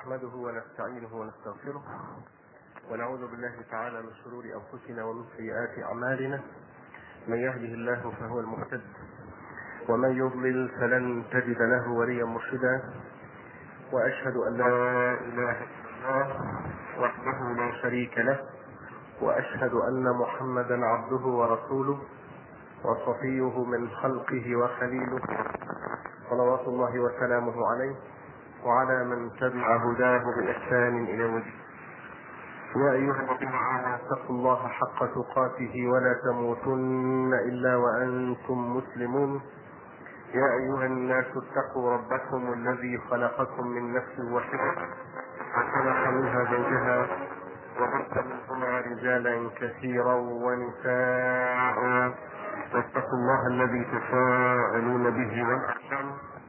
نحمده ونستعينه ونستغفره ونعوذ بالله تعالى من شرور انفسنا ومن سيئات اعمالنا من يهده الله فهو المهتد ومن يضلل فلن تجد له وليا مرشدا واشهد ان لا اله الا الله وحده لا شريك له واشهد ان محمدا عبده ورسوله وصفيه من خلقه وخليله صلوات الله وسلامه عليه وعلى من تبع هداه بإحسان إلى وجه يا أيها الذين آمنوا اتقوا الله حق تقاته ولا تموتن إلا وأنتم مسلمون يا أيها الناس اتقوا ربكم الذي خلقكم من نفس واحدة وخلق منها زوجها وبث منهما رجالا كثيرا ونساء واتقوا الله الذي تساءلون به والأرحام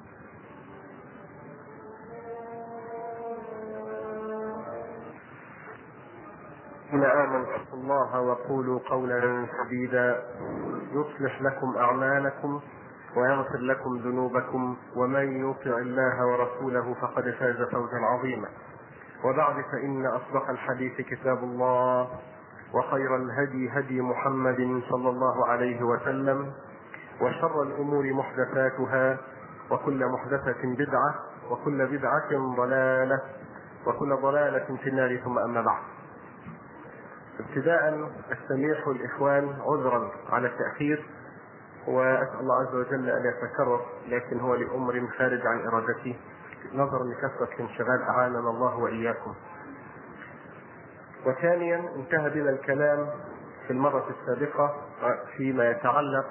الذين آمنوا اتقوا الله وقولوا قولا سديدا يصلح لكم أعمالكم ويغفر لكم ذنوبكم ومن يطع الله ورسوله فقد فاز فوزا عظيما وبعد فإن أصدق الحديث كتاب الله وخير الهدي هدي محمد صلى الله عليه وسلم وشر الأمور محدثاتها وكل محدثة بدعة وكل بدعة ضلالة وكل ضلالة في النار ثم أما بعد ابتداء استميح الاخوان عذرا على التاخير واسال الله عز وجل ان يتكرر لكن هو لامر خارج عن ارادتي نظرا لكثره الانشغال اعاننا الله واياكم. وثانيا انتهى بنا الكلام في المره السابقه فيما يتعلق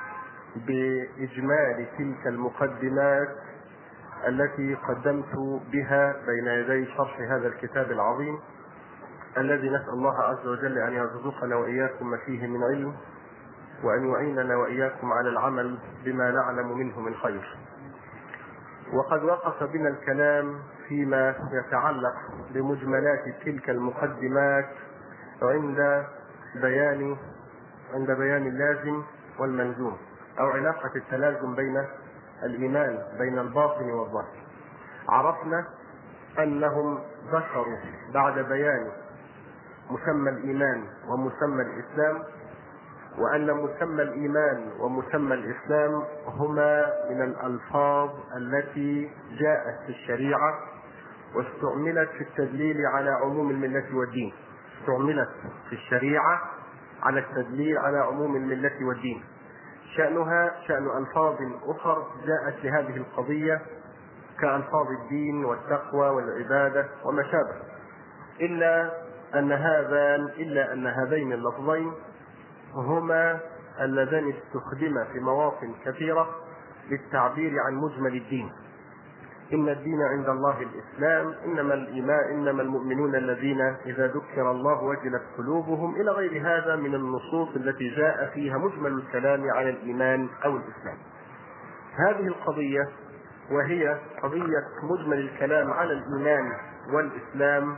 باجمال تلك المقدمات التي قدمت بها بين يدي شرح هذا الكتاب العظيم الذي نسأل الله عز وجل أن يرزقنا وإياكم ما فيه من علم وأن يعيننا وإياكم على العمل بما نعلم منه من خير وقد وقف بنا الكلام فيما يتعلق بمجملات تلك المقدمات عند بيان عند بيان اللازم والملزوم أو علاقة التلازم بين الإيمان بين الباطن والظاهر عرفنا أنهم ذكروا بعد بيان مسمى الايمان ومسمى الاسلام وان مسمى الايمان ومسمى الاسلام هما من الالفاظ التي جاءت في الشريعه واستعملت في التدليل على عموم المله والدين استعملت في الشريعه على التدليل على عموم المله والدين شانها شان الفاظ اخر جاءت لهذه القضيه كالفاظ الدين والتقوى والعباده وما شابه الا أن هذان إلا أن هذين اللفظين هما اللذان استخدما في مواطن كثيرة للتعبير عن مجمل الدين إن الدين عند الله الإسلام إنما الإيمان إنما المؤمنون الذين إذا ذكر الله وجلت قلوبهم إلى غير هذا من النصوص التي جاء فيها مجمل الكلام على الإيمان أو الإسلام هذه القضية وهي قضية مجمل الكلام على الإيمان والإسلام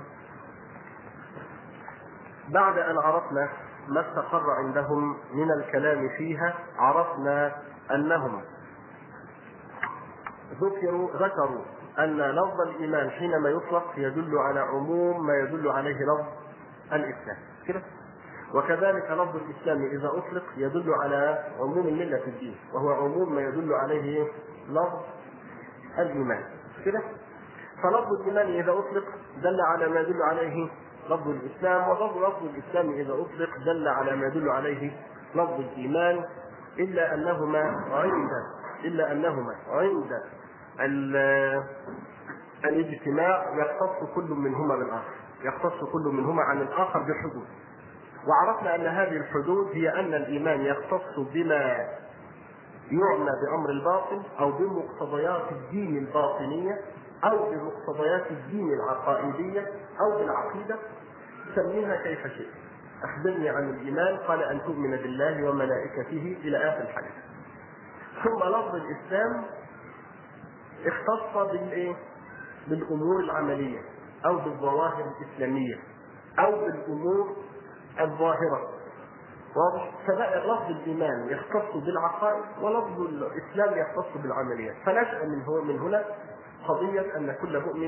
بعد ان عرفنا ما استقر عندهم من الكلام فيها عرفنا انهم ذكروا ذكروا ان لفظ الايمان حينما يطلق يدل على عموم ما يدل عليه لفظ الاسلام كده وكذلك لفظ الاسلام اذا اطلق يدل على عموم المله في الدين وهو عموم ما يدل عليه لفظ الايمان كده فلفظ الايمان اذا اطلق دل على ما يدل عليه لفظ الاسلام ولفظ لفظ الاسلام اذا اطلق دل على ما يدل عليه لفظ الايمان الا انهما عند الا انهما عند الاجتماع يختص كل منهما بالاخر يختص كل منهما عن الاخر بحدود وعرفنا ان هذه الحدود هي ان الايمان يختص بما يعنى بامر الباطن او بمقتضيات الدين الباطنيه او بمقتضيات الدين العقائديه او بالعقيده سميها كيف شئت اخبرني عن الايمان قال ان تؤمن بالله وملائكته الى اخر الحديث ثم لفظ الاسلام اختص بالايه بالامور العمليه او بالظواهر الاسلاميه او بالامور الظاهره واضح فبقى لفظ الايمان يختص بالعقائد ولفظ الاسلام يختص بالعمليات فنشا من هو من هنا قضيه ان كل مؤمن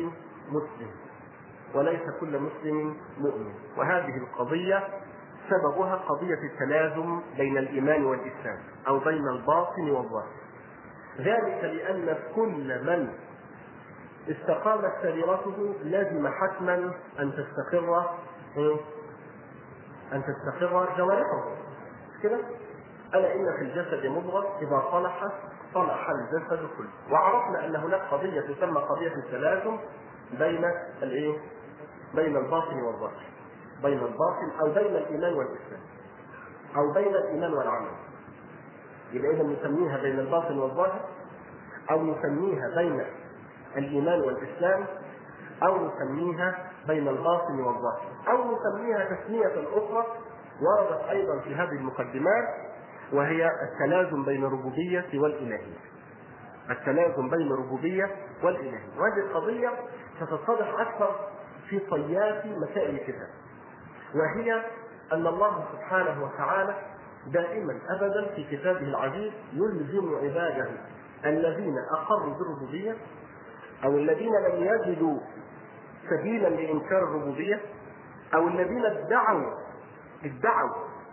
مسلم وليس كل مسلم مؤمن وهذه القضية سببها قضية التلازم بين الإيمان والإسلام أو بين الباطن والظاهر ذلك لأن كل من استقامت سريرته لازم حتما أن تستقر إيه؟ أن تستقر جوارحه كده ألا إن في الجسد مضغة إذا صلح صلح الجسد كله وعرفنا أن هناك قضية تسمى قضية التلازم بين الإيه؟ بين الباطن والظاهر بين الباطن أو بين الإيمان والإسلام أو بين الإيمان والعمل يبقى إذا نسميها بين الباطن والظاهر أو نسميها بين الإيمان والإسلام أو نسميها بين الباطن والظاهر أو نسميها تسمية أخرى وردت أيضا في هذه المقدمات وهي التلازم بين الربوبية والإلهية التلازم بين الربوبية والإلهية وهذه القضية ستتضح أكثر في طيات مسائل الكتاب وهي أن الله سبحانه وتعالى دائما أبدا في كتابه العزيز يلزم عباده الذين أقروا بالربوبية أو الذين لم يجدوا سبيلا لإنكار الربوبية أو الذين ادعوا ادعوا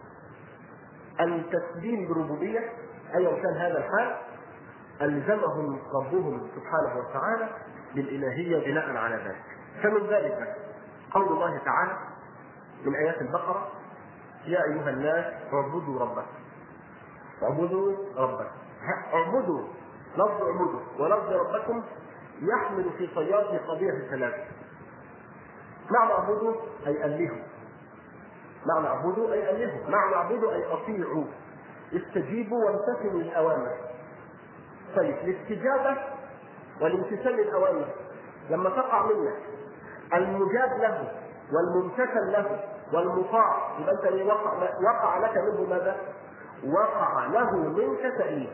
التسليم بالربوبية أيا كان هذا الحال ألزمهم ربهم سبحانه وتعالى بالإلهية بناء على ذلك فمن ذلك قول الله تعالى من آيات البقرة يا أيها الناس اعبدوا ربكم اعبدوا ربكم اعبدوا لفظ اعبدوا ولفظ ربكم يحمل في صياغه قضية الثلاثة معنى اعبدوا أي ألهوا معنى اعبدوا أي ألهوا معنى اعبدوا أي أطيعوا استجيبوا وامتثلوا للأوامر طيب الاستجابة والامتثال للأوامر لما تقع منك المجاب له والممتثل له والمطاع يبقى انت وقع, وقع لك منه ماذا؟ وقع له منك تأليف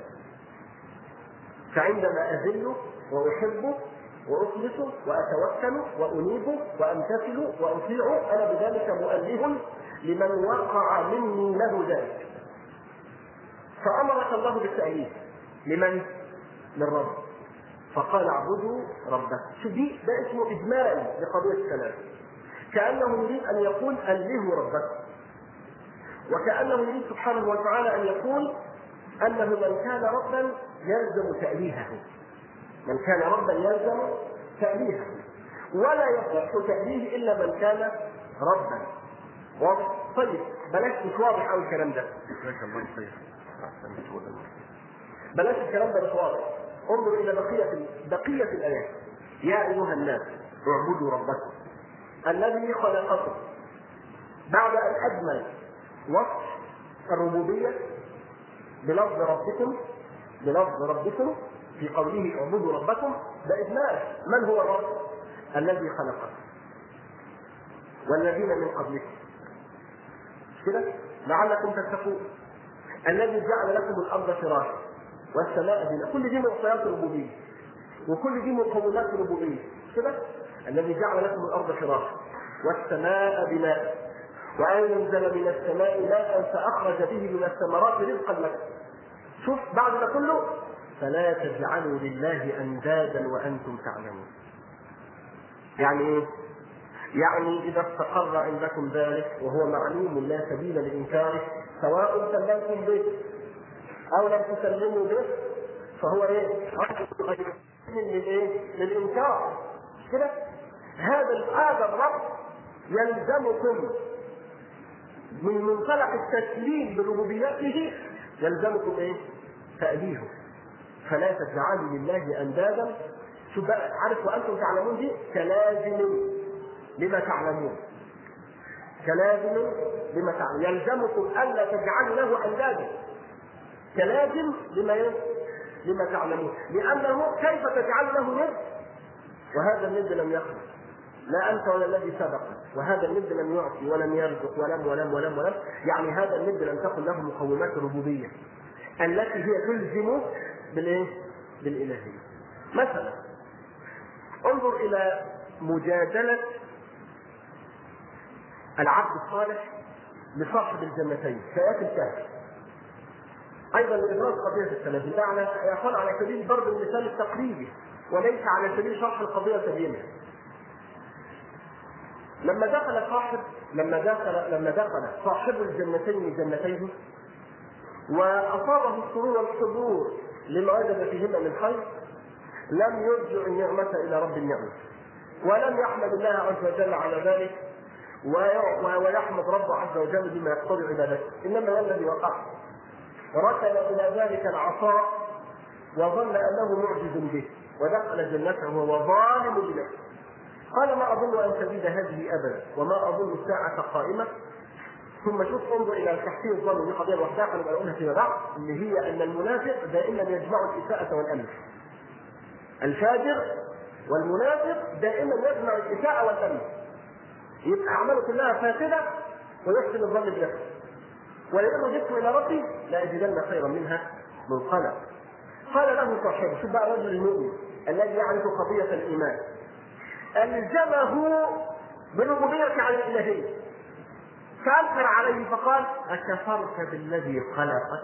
فعندما أذل وأحب وأخلص وأتوكل وأنيب وأمتثل وأطيع أنا بذلك مؤله لمن وقع مني له ذلك فأمرك الله بالتأليف لمن؟ للرب فقال اعبدوا ربكم شو دي ده اسمه إجمال لقضية الثلاثة كأنه يريد أن يقول ألهوا ربكم وكأنه يريد سبحانه وتعالى أن يقول أنه من كان ربا يلزم تأليهه من كان ربا يلزم تأليهه ولا يصح تأليه إلا من كان ربا واضح؟ طيب بلاش مش واضح قوي الكلام ده الله يخير بلاش الكلام ده مش واضح انظر إلى بقية بقية الآيات يا أيها الناس اعبدوا ربكم الذي خلقكم بعد أن أجمل وصف الربوبية بلفظ ربكم بلفظ ربكم في قوله اعبدوا ربكم ده إجمال من هو الرب؟ الذي خلقكم والذين من قبلكم كده لعلكم تتقون الذي جعل لكم الارض فراشا والسماء بناء كل دي معطيات ربوبيه وكل دي مقومات ربوبيه كده الذي جعل لكم الارض فراشا والسماء بناء وانزل من السماء ماء فاخرج به من الثمرات رزقا لكم شوف بعد ده كله فلا تجعلوا لله اندادا وانتم تعلمون يعني ايه يعني اذا استقر عندكم ذلك وهو معلوم لا سبيل لانكاره سواء سلمتم به او لم تسلموا به فهو ايه؟ للايه؟ للانكار كده هذا هذا الرب يلزمكم من منطلق التسليم بربوبيته يلزمكم ايه؟ تأليهه فلا تجعلوا لله اندادا شوف بقى عارف وانتم تعلمون دي كلازم لما تعلمون كلازم لما تعلمون يلزمكم الا تجعلوا له اندادا كلازم لما لما تعلمون لانه كيف تجعل له ند وهذا الند لم يخلق لا انت ولا الذي سبق وهذا الند لم يعطي ولم يرزق ولم ولم ولم ولم يعني هذا الند لم تكن له مقومات الربوبيه التي هي تلزم بالايه؟ بالالهيه مثلا انظر الى مجادله العبد الصالح لصاحب الجنتين في ايات الكهف ايضا لابراز قضيه السلام بمعنى يا اخوان على سبيل ضرب المثال التقريبي وليس على سبيل شرح القضيه سبيلها لما دخل صاحب لما دخل لما دخل صاحب الجنتين جنتيه واصابه السرور والحضور لما وجد فيهما من خير لم يرجع النعمة إلى رب النعمة ولم يحمد الله عز وجل على ذلك ويحمد ربه عز وجل بما يقتضي عبادته انما الذي وقع ركن الى ذلك العصا وظن انه معجز به ودخل جنته وهو ظالم بنفسه قال ما اظن ان تزيد هذه ابدا وما اظن الساعه قائمه ثم شوف انظر الى تحسين الظن دي قضيه لوحدها هنبقى نقولها فيما بعد اللي هي ان المنافق دائما يجمع الاساءه والامن الفاجر والمنافق دائما يجمع الاساءه والامن يبقى اعماله كلها فاسده ويحسن الظن بنفسه ولئن رددت الى ربي لاجدن خيرا منها منقلب قال له صاحبه شوف بقى الرجل المؤمن الذي يعرف قضيه الايمان الزمه بالربوبيه على الالهيه فانكر عليه فقال اكفرت بالذي خلقك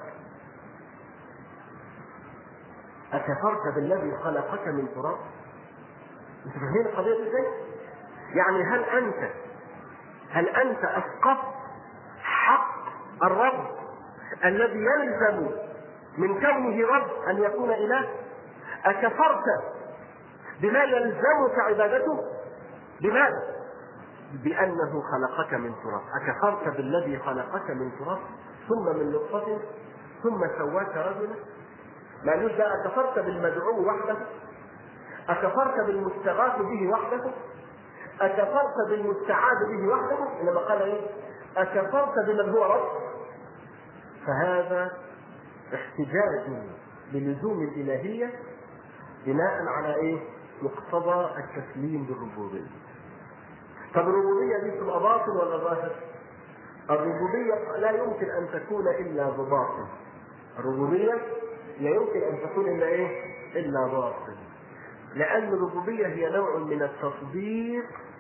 اكفرت بالذي خلقك من تراب انت فاهمين القضيه ازاي؟ يعني هل انت هل انت اسقطت حق الرب الذي يلزم من كونه رب ان يكون اله اكفرت بما يلزمك عبادته بماذا بانه خلقك من تراب اكفرت بالذي خلقك من تراب ثم من نطفه ثم سواك رجلا ما قالوش بقى اكفرت بالمدعو وحده اكفرت بالمستغاث به وحده أكفرت بالمستعاذ به وحده إنما قال إيه؟ أكفرت بمن هو رب فهذا احتجاج بلزوم الإلهية بناء على إيه؟ مقتضى التسليم بالربوبية. طب الربوبية دي تبقى باطل ولا ظاهر؟ الربوبية لا يمكن أن تكون إلا بباطل. الربوبية لا يمكن أن تكون إلا إيه؟ إلا باطل. لأن الربوبية هي نوع من التصديق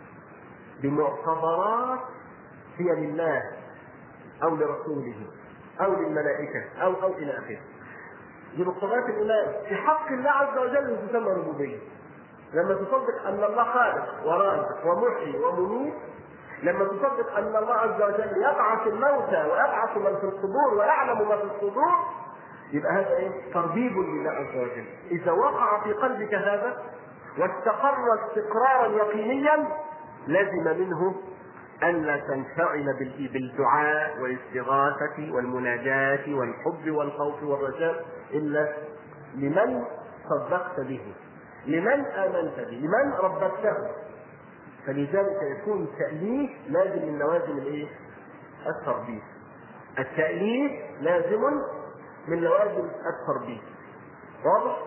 بمعتبرات هي لله او لرسوله او للملائكه او او الى اخره. دي مقتضيات الايمان في حق الله عز وجل تسمى ربوبيه. لما تصدق ان الله خالق ورازق ومحيي ومميت لما تصدق ان الله عز وجل يبعث الموتى ويبعث من في القبور ويعلم ما في الصدور يبقى هذا ايه؟ تربيب لله عز وجل. اذا وقع في قلبك هذا واستقر استقرارا يقينيا لزم منه ألا تنفعل بالدعاء والاستغاثة والمناجاة والحب والخوف والرجاء إلا لمن صدقت به لمن آمنت به لمن ربته فلذلك يكون تأليف لازم من لوازم الايه؟ التربية التأليف لازم من لوازم التربية واضح؟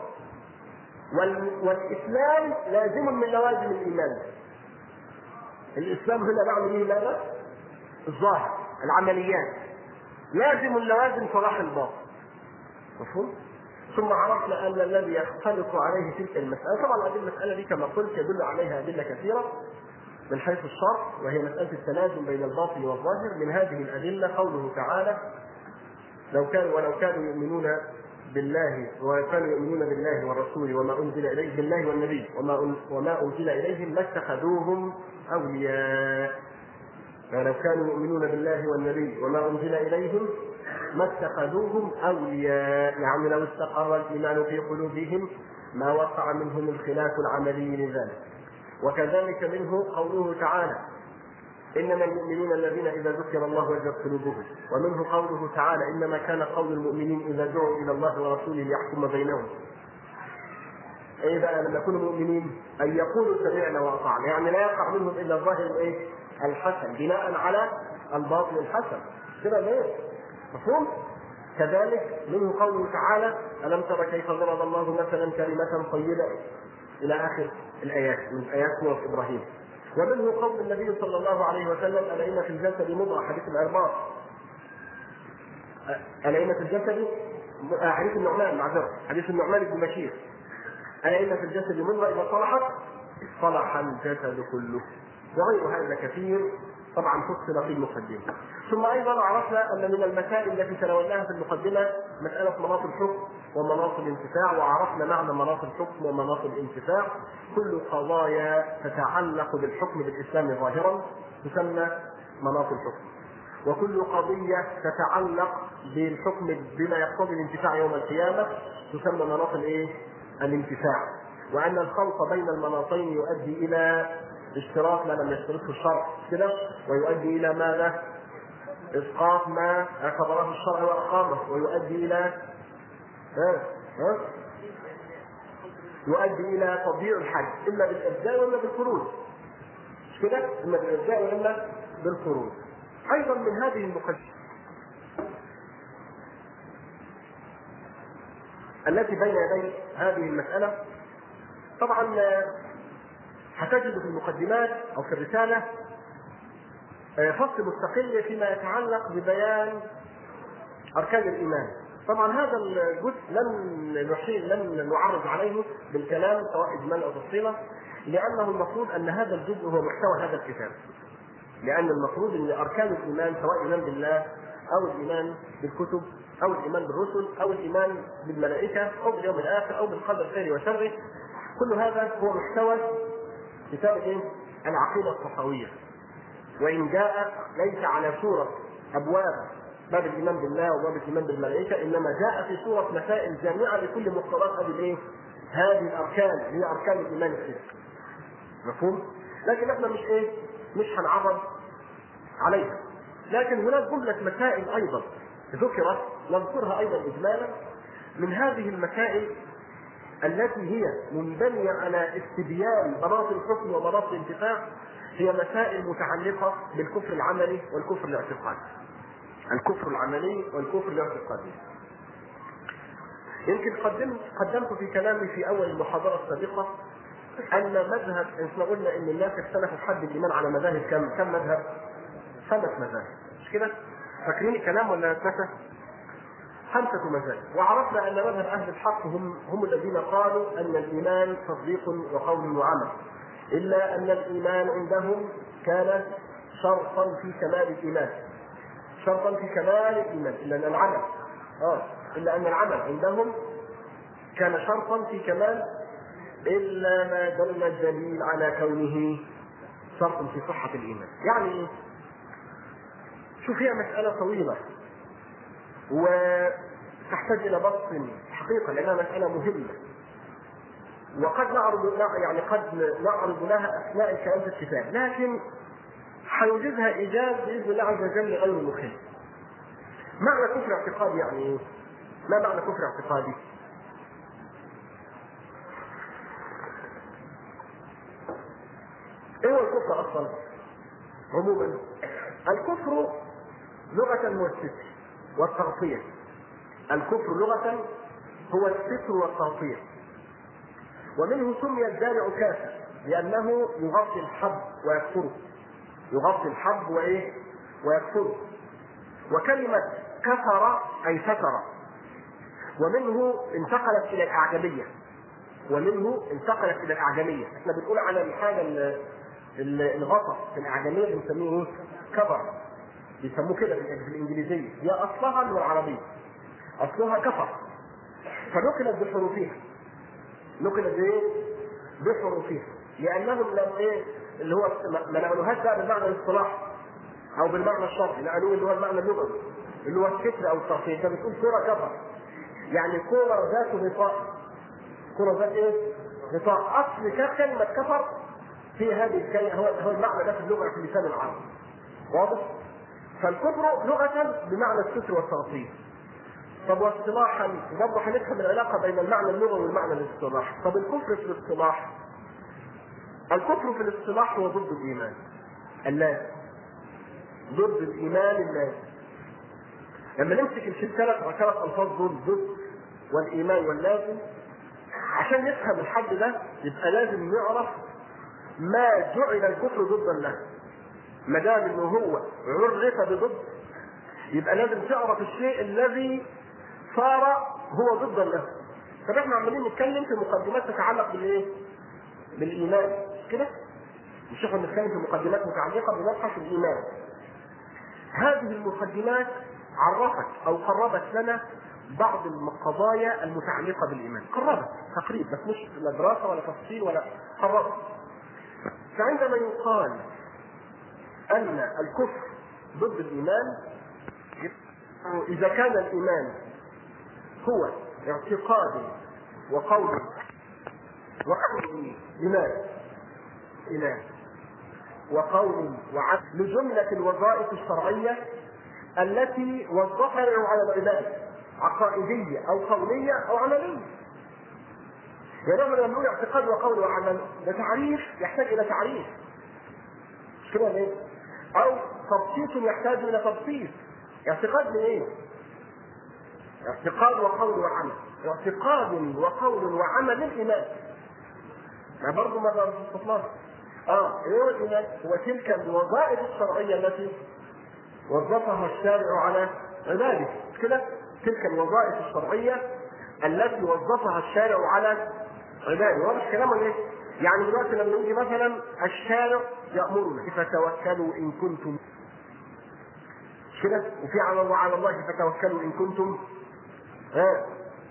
والإسلام لازم من لوازم الإيمان الاسلام هنا بعمل ايه ماذا؟ الظاهر العمليات لازم اللوازم صلاح الباطن مفهوم؟ ثم عرفنا ان الذي يختلط عليه تلك المساله طبعا هذه المساله دي كما قلت يدل عليها ادله كثيره من حيث الشرع وهي مساله التلازم بين الباطن والظاهر من هذه الادله قوله تعالى لو كانوا ولو كانوا يؤمنون بالله وكانوا يؤمنون بالله والرسول وما انزل اليه بالله والنبي وما وما انزل اليهم ما اتخذوهم اولياء فلو كانوا يؤمنون بالله والنبي وما انزل اليهم ما اتخذوهم اولياء يعني لو استقر الايمان في قلوبهم ما وقع منهم الخلاف العملي لذلك وكذلك منه قوله تعالى انما المؤمنون الذين اذا ذكر الله وجدت قلوبهم ومنه قوله تعالى انما كان قول المؤمنين اذا دعوا الى الله ورسوله ليحكم بينهم ايه بقى لما يكونوا مؤمنين ان يقولوا سمعنا واطعنا يعني لا يقع منهم الا الظاهر الايه الحسن بناء على الباطن الحسن كده ليه مفهوم كذلك منه قوله تعالى الم تر كيف ضرب الله مثلا كلمه طيبه الى اخر الايات من ايات سوره ابراهيم ومنه قول النبي صلى الله عليه وسلم ألا إن في الجسد مضغة حديث الإرباط ألا إن في الجسد حديث النعمان معذرة حديث النعمان بن بشير ألا إن في الجسد مضغة إذا صلحت صلح الجسد كله وغير هذا كثير طبعا فصل في المقدمة ثم أيضا عرفنا أن من المسائل التي تناولناها في المقدمة مسألة مناط الحكم ومناط الانتفاع وعرفنا معنى مناط الحكم ومناط الانتفاع كل قضايا تتعلق بالحكم بالاسلام ظاهرا تسمى مناط الحكم وكل قضية تتعلق بالحكم بما يقتضي الانتفاع يوم القيامة تسمى مناط الايه؟ الانتفاع وأن الخلط بين المناطين يؤدي إلى اشتراك ما لم يشترطه الشرع كده ويؤدي إلى ماذا؟ إسقاط ما اعتبره الشرع وأقامه ويؤدي إلى ها ها يؤدي إلى تضييع الحج إما بالإبداء وإما بالخروج مش كده؟ إما بالإبداء وإما بالخروج أيضا من هذه المقدمة التي بين يدي هذه المسألة طبعا هتجد في المقدمات أو في الرسالة فصل مستقل فيما يتعلق ببيان أركان الإيمان طبعا هذا الجزء لم نحيل لم نعرض عليه بالكلام سواء إجمالا أو تفصيلا لأنه المفروض أن هذا الجزء هو محتوى هذا الكتاب لأن المفروض أن أركان الإيمان سواء الإيمان بالله أو الإيمان بالكتب أو الإيمان بالرسل أو الإيمان بالملائكة أو باليوم الآخر أو بالقدر خيره وشره كل هذا هو محتوى كتاب إيه؟ العقيدة الصفوية وإن جاء ليس على صورة أبواب باب الإيمان بالله وباب الإيمان بالملائكة إنما جاء في صورة مسائل جامعة لكل مقتضيات هذه الإيه؟ هذه الأركان هي أركان الإيمان الستة مفهوم؟ لكن احنا مش ايه؟ مش هنعرض عليها لكن هناك جملة مسائل أيضا ذكرت نذكرها أيضا إجمالا من هذه المسائل التي هي منبنية على استبيان مناط الحكم ومناط الانتفاع هي مسائل متعلقة بالكفر العملي والكفر الاعتقادي. الكفر العملي والكفر الاعتقادي. يمكن قدمت قدمت في كلامي في أول المحاضرة السابقة أن مذهب احنا قلنا إن الناس اختلفوا في حد الإيمان على مذاهب كم؟ كم مذهب؟ خمس مذاهب مش كده؟ فاكرين الكلام ولا اتنسى؟ خمسة مذاهب وعرفنا أن مذهب أهل الحق هم هم الذين قالوا أن الإيمان تصديق وقول وعمل إلا أن الإيمان عندهم كان شرطا في كمال الإيمان شرطا في كمال الإيمان إلا أن العمل آه إلا أن العمل عندهم كان شرطا في كمال إلا ما دل الدليل على كونه شرط في صحة الإيمان يعني إيه؟ شوف هي مسألة طويلة وتحتاج إلى بسط حقيقة لأنها مسألة مهمة وقد نعرض يعني قد نعرض لها أثناء الكلام في الكتاب لكن حيوجزها إيجاز بإذن الله عز وجل غير مخل معنى كفر اعتقادي يعني إيه؟ ما معنى كفر اعتقادي؟ ايه هو الكفر اصلا؟ عموما الكفر لغة هو الستر والتغطية الكفر لغة هو الستر والتغطية ومنه سمي الزارع كافر لأنه يغطي الحب ويكفره يغطي الحب وإيه؟ ويكفره وكلمة كفر أي ستر ومنه انتقلت إلى الأعجمية ومنه انتقلت إلى الأعجمية احنا بنقول على الحاجة الغطا في الأعجمية بنسميه كفر بيسموه كده بالإنجليزية هي أصلها اللغة العربية أصلها كفر فنقلت بحروفها نقلت بايه؟ بحروفها لانهم لم ايه اللي هو ما نقلوهاش بقى بالمعنى الاصطلاحي او بالمعنى الشرعي نقلوه اللي هو المعنى اللغوي اللي هو الكتر او الترفيه انت بتقول كرة كفر يعني كرة ذات غطاء كرة ذات ايه؟ غطاء اصل كلمة كفر في هذه الكلمة هو هو المعنى ده في اللغة في اللسان العربي واضح؟ فالكفر لغة بمعنى الستر والتغطية طب واصطلاحا برضه هنفهم العلاقه بين المعنى اللغوي والمعنى الاصطلاحي طب الكفر في الاصطلاح الكفر في الاصطلاح هو ضد الايمان اللازم ضد الايمان اللازم لما نمسك الثلاث ثلاث الفاظ دول ضد والايمان واللازم عشان نفهم الحد ده يبقى لازم نعرف ما جعل الكفر ضدا له ما دام انه هو عرف بضد يبقى لازم تعرف الشيء الذي صار هو ضدا له طب احنا عمالين نتكلم في مقدمات تتعلق بالايه؟ بالايمان كده؟ مش احنا بنتكلم في مقدمات متعلقه بمبحث الايمان هذه المقدمات عرفت او قربت لنا بعض القضايا المتعلقه بالايمان قربت تقريب بس مش لا دراسه ولا تفصيل ولا قربت فعندما يقال ان الكفر ضد الايمان اذا كان الايمان هو اعتقاد وقول وقول لماذا؟ إله وقول وعدل لجملة الوظائف الشرعية التي وظفها على العباد عقائدية أو قولية أو عملية. يعني لما نقول اعتقاد وقول وعمل ده تعريف يحتاج إلى تعريف. مش كده ليه؟ أو تبسيط يحتاج إلى تبسيط. اعتقاد لإيه؟ اعتقاد وقول وعمل. اعتقاد وقول وعمل للإيمان. ما برضه ما بنستطلعش. اه ايه هو الايمان؟ هو تلك الوظائف الشرعيه التي وظفها الشارع على عباده مش كده؟ تلك الوظائف الشرعيه التي وظفها الشارع على عباده واضح كلامه ايه؟ يعني دلوقتي لما يجي مثلا الشارع يامرنا فتوكلوا ان كنتم مش كده؟ وفي على الله على الله فتوكلوا ان كنتم ها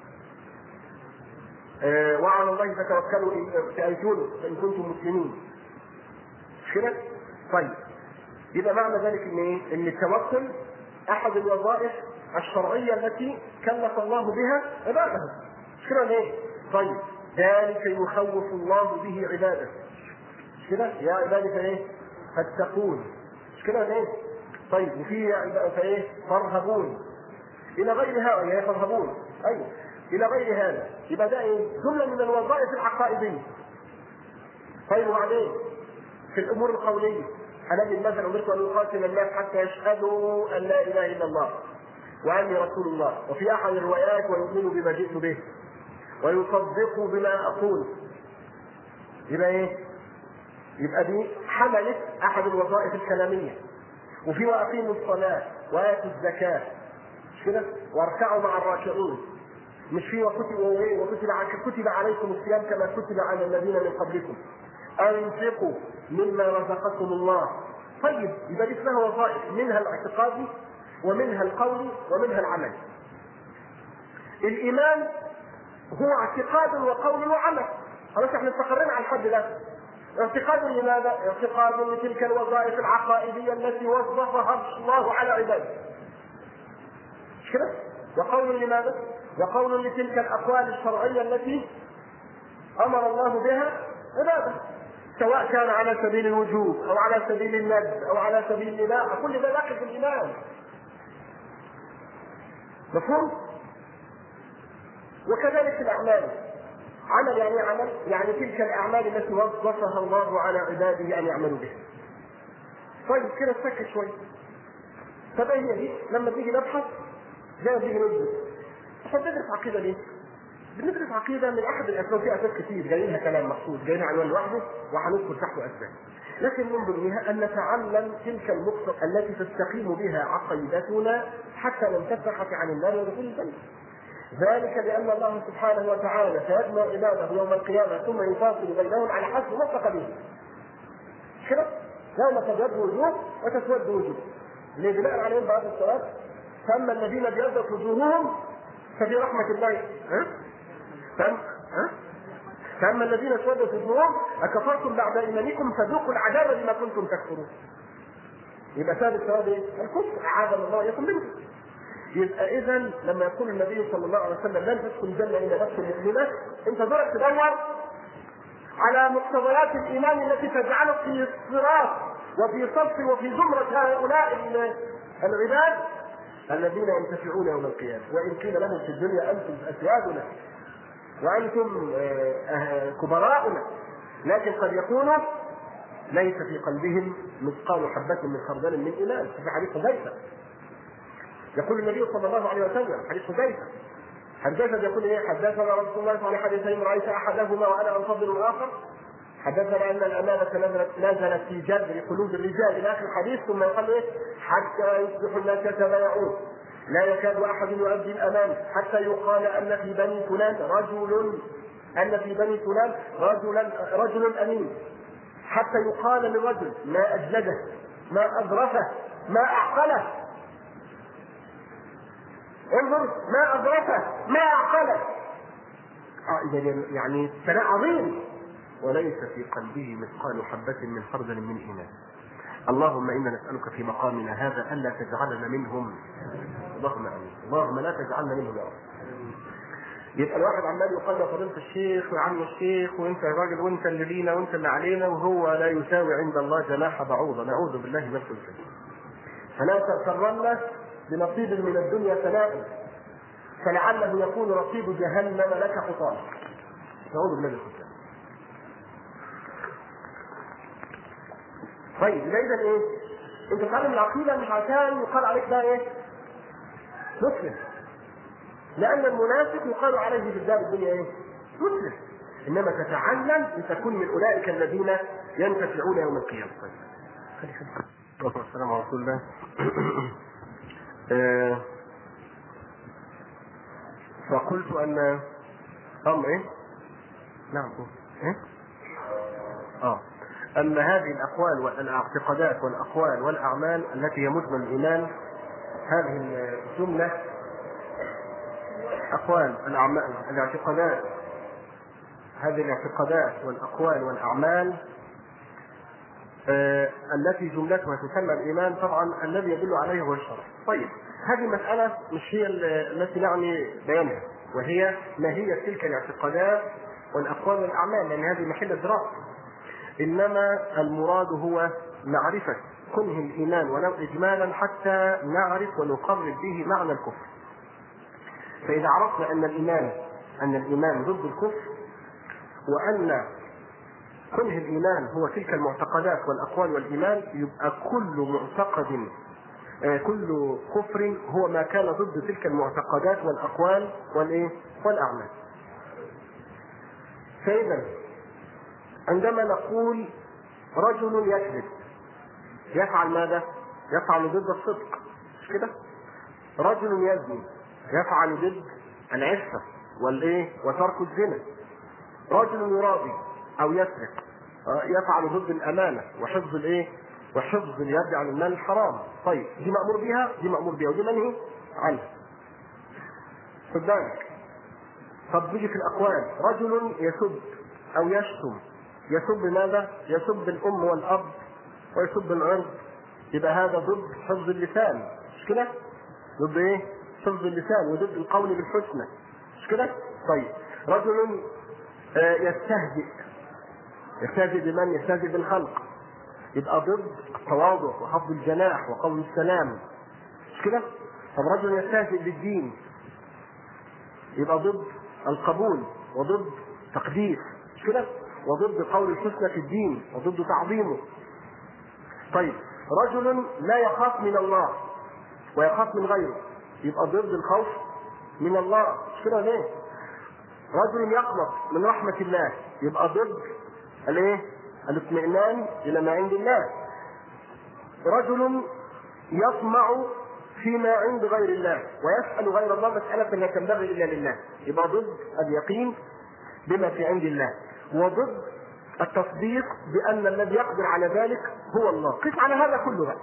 آه وعلى الله فتوكلوا ان تأجلوا ان كنتم مسلمين مش كده؟ طيب يبقى معنى ذلك ان ايه؟ ان التوكل احد الوظائف الشرعيه التي كلف الله بها عباده. مش كده ليه؟ طيب ذلك يخوف الله به عباده. مش كده؟ يا عبادي فايه؟ فاتقون. مش كده ليه؟ طيب وفي يا عبادي فايه؟ فارهبون. الى غير هؤلاء فارهبون. ايوه. الى غير هذا. يبقى ده ايه؟ جمله من الوظائف العقائديه. طيب وبعدين؟ في الامور القوليه الذي مثلا امرت ان اقاتل الناس حتى يشهدوا ان لا اله الا الله واني رسول الله وفي احد الروايات ويؤمنوا بما جئت به ويصدقوا بما اقول يبقى ايه؟ يبقى دي حملت احد الوظائف الكلاميه وفي واقيموا الصلاه واتوا الزكاه مش كده؟ واركعوا مع الراكعين مش في وكتب وكتب كتب عليكم الصيام كما كتب على الذين من قبلكم انفقوا مما رزقكم الله طيب يبقى دي اسمها وظائف منها الاعتقاد ومنها القول ومنها العمل الايمان هو اعتقاد وقول وعمل خلاص احنا استقرينا على الحد ده اعتقاد لماذا؟ اعتقاد لتلك الوظائف العقائديه التي وظفها الله على عباده مش كده؟ وقول لماذا؟ وقول لتلك الاقوال الشرعيه التي امر الله بها عباده سواء كان على سبيل الوجوب او على سبيل الند او على سبيل الاباحه كل ده داخل في الايمان مفهوم وكذلك الاعمال عمل يعني عمل يعني تلك الاعمال التي وظفها الله على عباده ان يعملوا بها طيب كده تسكت شوي طب ايه هي دي لما تيجي نبحث زي ما تيجي ندرس احنا بندرس عقيده ليه؟ بندرس عقيدة من أحد الأسباب في أسباب كتير جاي لها كلام مخصوص جاي لها عنوان لوحده وهندخل تحته أسباب. لكن من ضمنها أن نتعلم تلك النقطة التي تستقيم بها عقيدتنا حتى ننتفع عن النار ودخول الجنة. ذلك بأن الله سبحانه وتعالى سيجمع عباده يوم القيامة ثم يفاصل بينهم على حسب ما اتفق كده؟ يوم تبيض وجوه وتسود وجوه. اللي بناء عليهم بعد الصلاة فأما الذين ابيضت وجوههم ففي رحمة الله ها؟ فهم؟ ها؟ فأما الذين اسودت وجوههم أكفرتم بعد إيمانكم فذوقوا العذاب بما كنتم تكفرون. يبقى سبب الثواب ايه؟ الكفر أعاذنا الله وإياكم منه. يبقى إذا لما يقول النبي صلى الله عليه وسلم لن تدخل الجنة إلا نفس مؤمنة أنت دورك تدور على مقتضيات الإيمان التي تجعلك في الصراط وفي صف وفي زمرة هؤلاء العباد الذين ينتفعون يوم القيامة وإن قيل لهم في الدنيا أنتم أسيادنا وانتم كبراؤنا لكن قد يكونوا ليس في قلبهم مثقال حبة من خردل من إيمان في حديث حذيفة يقول النبي صلى الله عليه وسلم حديث حذيفة حدثنا يقول ايه حدثنا رسول الله صلى الله عليه وسلم رايت احدهما وانا انفضل الاخر حدثنا ان الامانه نزلت نزلت في جذر قلوب الرجال الى اخر الحديث ثم يقال ايه حتى يصبح الناس يتبايعون لا يكاد احد يؤدي الامانه حتى يقال ان في بني فلان رجل ان في بني فلان رجلا رجل امين حتى يقال للرجل ما اجلده ما اظرفه ما اعقله انظر ما ادركه ما اعقله اه اذا يعني ثناء عظيم وليس في قلبه مثقال حبة من خردل من إيمان اللهم إنا نسألك في مقامنا هذا ألا تجعلنا منهم اللهم آمين اللهم لا تجعلنا منهم يا رب يبقى الواحد عمال يقال يا فضيلة الشيخ ويا عم الشيخ وانت يا راجل وانت اللي لينا وانت اللي علينا وهو لا يساوي عند الله جناح بعوضة نعوذ بالله من كل شيء فلا تغترن بنصيب من الدنيا ثناء فلعله يكون رصيد جهنم لك حطام نعوذ بالله من كل طيب يبقى اذا ايه؟ انت تتعلم العقيده مش عشان يقال عليك بقى ايه؟ مسلم لان المنافق يقال عليه في الدار الدنيا ايه؟ مسلم انما تتعلم لتكون من اولئك الذين ينتفعون يوم القيامه طيب خلي خلي والسلام على رسول الله آه، فقلت ان امر ايه؟ نعم ايه؟ اه أن هذه الأقوال والاعتقادات والأقوال والأعمال التي هي مجمل الإيمان هذه الجملة أقوال الأعمال الاعتقادات هذه الاعتقادات والأقوال والأعمال آه التي جملتها تسمى الإيمان طبعا الذي يدل عليه هو الشرع. طيب هذه مسألة مش هي التي نعني بيانها وهي ماهية تلك الاعتقادات والأقوال والأعمال لأن هذه محل دراسة انما المراد هو معرفه كنه الايمان ولو اجمالا حتى نعرف ونقرر به معنى الكفر. فاذا عرفنا ان الايمان ان الايمان ضد الكفر وان كنه الايمان هو تلك المعتقدات والاقوال والايمان يبقى كل معتقد كل كفر هو ما كان ضد تلك المعتقدات والاقوال والايه؟ والاعمال. فاذا عندما نقول رجل يكذب يفعل ماذا؟ يفعل ضد الصدق مش كده؟ رجل يزني يفعل ضد العفة والايه؟ وترك الزنا رجل يرابي او يسرق يفعل ضد الامانة وحفظ الايه؟ وحفظ اليد عن المال الحرام طيب دي مأمور بها دي مأمور بها ودي منهي عنها خد بالك طب نيجي في الاقوال رجل يسب او يشتم يسب ماذا؟ يسب الام والاب ويسب العرض يبقى هذا ضد حفظ اللسان مش كده؟ ضد ايه؟ حفظ اللسان وضد القول بالحسنى مش كده؟ طيب رجل آه يستهزئ يستهزئ بمن؟ يستهزئ بالخلق يبقى ضد التواضع وخفض الجناح وقول السلام مش كده؟ طب رجل يستهزئ بالدين يبقى ضد القبول وضد تقديس مش كده؟ وضد قول الحسنى في الدين وضد تعظيمه طيب رجل لا يخاف من الله ويخاف من غيره يبقى ضد الخوف من الله مش كده ليه رجل يقنط من رحمة الله يبقى ضد الايه الاطمئنان الى ما عند الله رجل يطمع فيما عند غير الله ويسأل غير الله مسألة لا تنبغي إلا لله يبقى ضد اليقين بما في عند الله وضد التصديق بأن الذي يقدر على ذلك هو الله قس على هذا كله بقى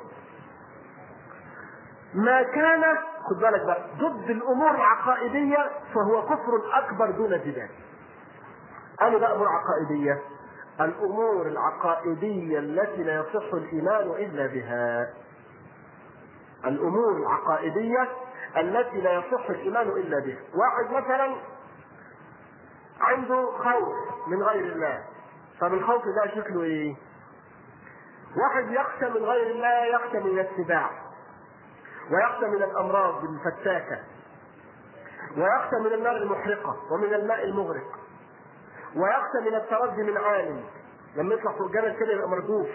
ما كان خد بالك بقى ضد الأمور العقائدية فهو كفر أكبر دون جدال أنا بقى أمور عقائدية الأمور العقائدية التي لا يصح الإيمان إلا بها الأمور العقائدية التي لا يصح الإيمان إلا بها واحد مثلا عنده خوف من غير الله طب الخوف ده شكله ايه واحد يخشى من غير الله يخشى من السباع ويخشى من الامراض الفتاكه ويخشى من النار المحرقه ومن الماء المغرق ويخشى من التردي من عالم لما يطلع فوق الجبل كده يبقى مردوف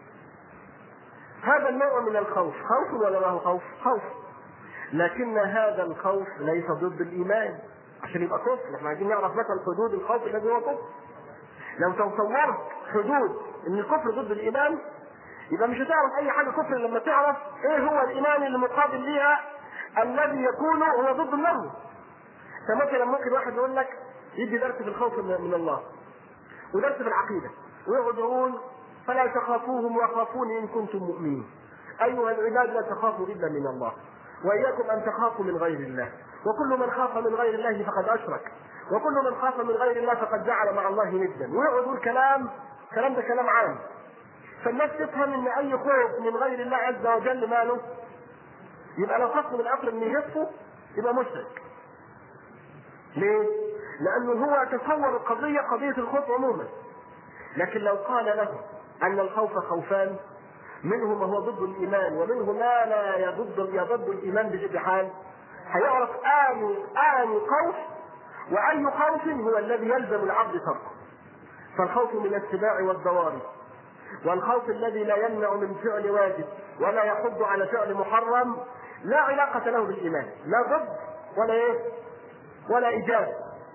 هذا النوع من الخوف خوف ولا ما هو خوف خوف لكن هذا الخوف ليس ضد الايمان عشان يبقى كفر احنا عايزين نعرف مثلا حدود الخوف الذي هو كفر لو تصورت حدود ان الكفر ضد الايمان يبقى مش هتعرف اي حاجه كفر لما تعرف ايه هو الايمان اللي مقابل ليها الذي يكون هو ضد النهي فمثلا ممكن واحد يقول لك يدي درس في الخوف من الله ودرس في العقيده ويقعد يقول فلا تخافوهم وخافوني ان كنتم مؤمنين ايها العباد لا تخافوا الا من الله واياكم ان تخافوا من غير الله وكل من خاف من غير الله فقد اشرك وكل من خاف من غير الله فقد جعل مع الله ندا ويقعد يقول كلام كلام ده كلام عام فالناس تفهم ان اي خوف من غير الله عز وجل ماله يبقى لو خاف من العقل ان يخفه يبقى مشرك ليه؟ لانه هو تصور القضيه قضيه الخوف عموما لكن لو قال له ان الخوف خوفان منه ما هو ضد الايمان ومنه ما لا يضد يضد الايمان بجد حال هيعرف اني اني خوف واي خوف هو الذي يلزم العبد تركه فالخوف من السباع والدوار والخوف الذي لا يمنع من فعل واجب ولا يحض على فعل محرم لا علاقة له بالإيمان لا ضد ولا إيه ولا إيجاب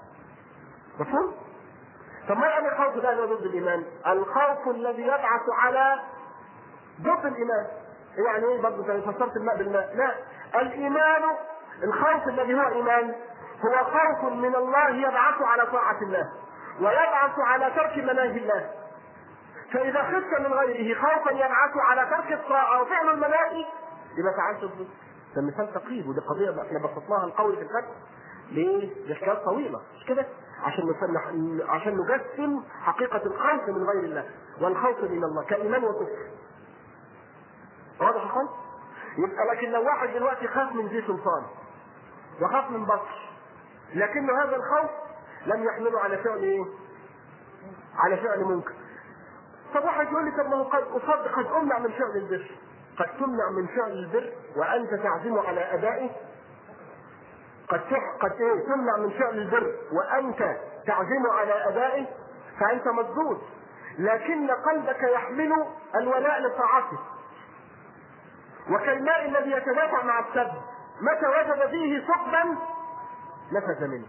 مفهوم؟ طب ما يعني الخوف ده اللي ضد الإيمان؟ الخوف الذي يبعث على ضد الإيمان يعني إيه برضه فسرت الماء بالماء لا الإيمان الخوف الذي هو إيمان هو خوف من الله يبعث على طاعة الله ويبعث على ترك مناهي الله فإذا خفت من غيره خوفا يبعث على ترك الطاعة وفعل المناهي يبقى فعلت الضد ده مثال تقريب ودي قضية احنا بسطناها القول في الفتح ليه؟ دي حكايات طويلة مش كده؟ عشان نفنح عشان نجسم حقيقة الخوف من غير الله والخوف من الله كإيمان وكفر. واضح الخوف؟ يبقى لكن لو واحد دلوقتي خاف من ذي سلطان وخاف من بطش لكن هذا الخوف لم يحمله على فعل ايه؟ على فعل منكر. طب واحد يقول لي طب ما هو قد قصاد قد امنع من فعل البر قد تمنع من فعل البر وانت تعزم على ادائه قد قد ايه تمنع من فعل البر وانت تعزم على ادائه فانت مردود لكن قلبك يحمل الولاء لطاعته وكالماء الذي يتدافع مع السد متى وجد فيه ثقبا نفذ منه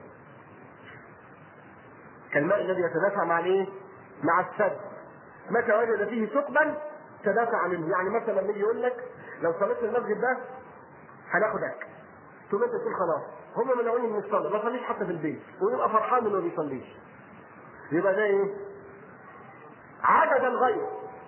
كالماء الذي يتدافع مع الايه؟ مع السد متى وجد فيه ثقبا تدافع منه يعني مثلا لما يجي يقول لك لو صليت في المسجد ده هناخد اكل تقوم انت تقول خلاص هم منعوني من الصلاه ما صليش حتى في البيت ويبقى فرحان انه ما بيصليش يبقى ده ايه؟ عبد الغير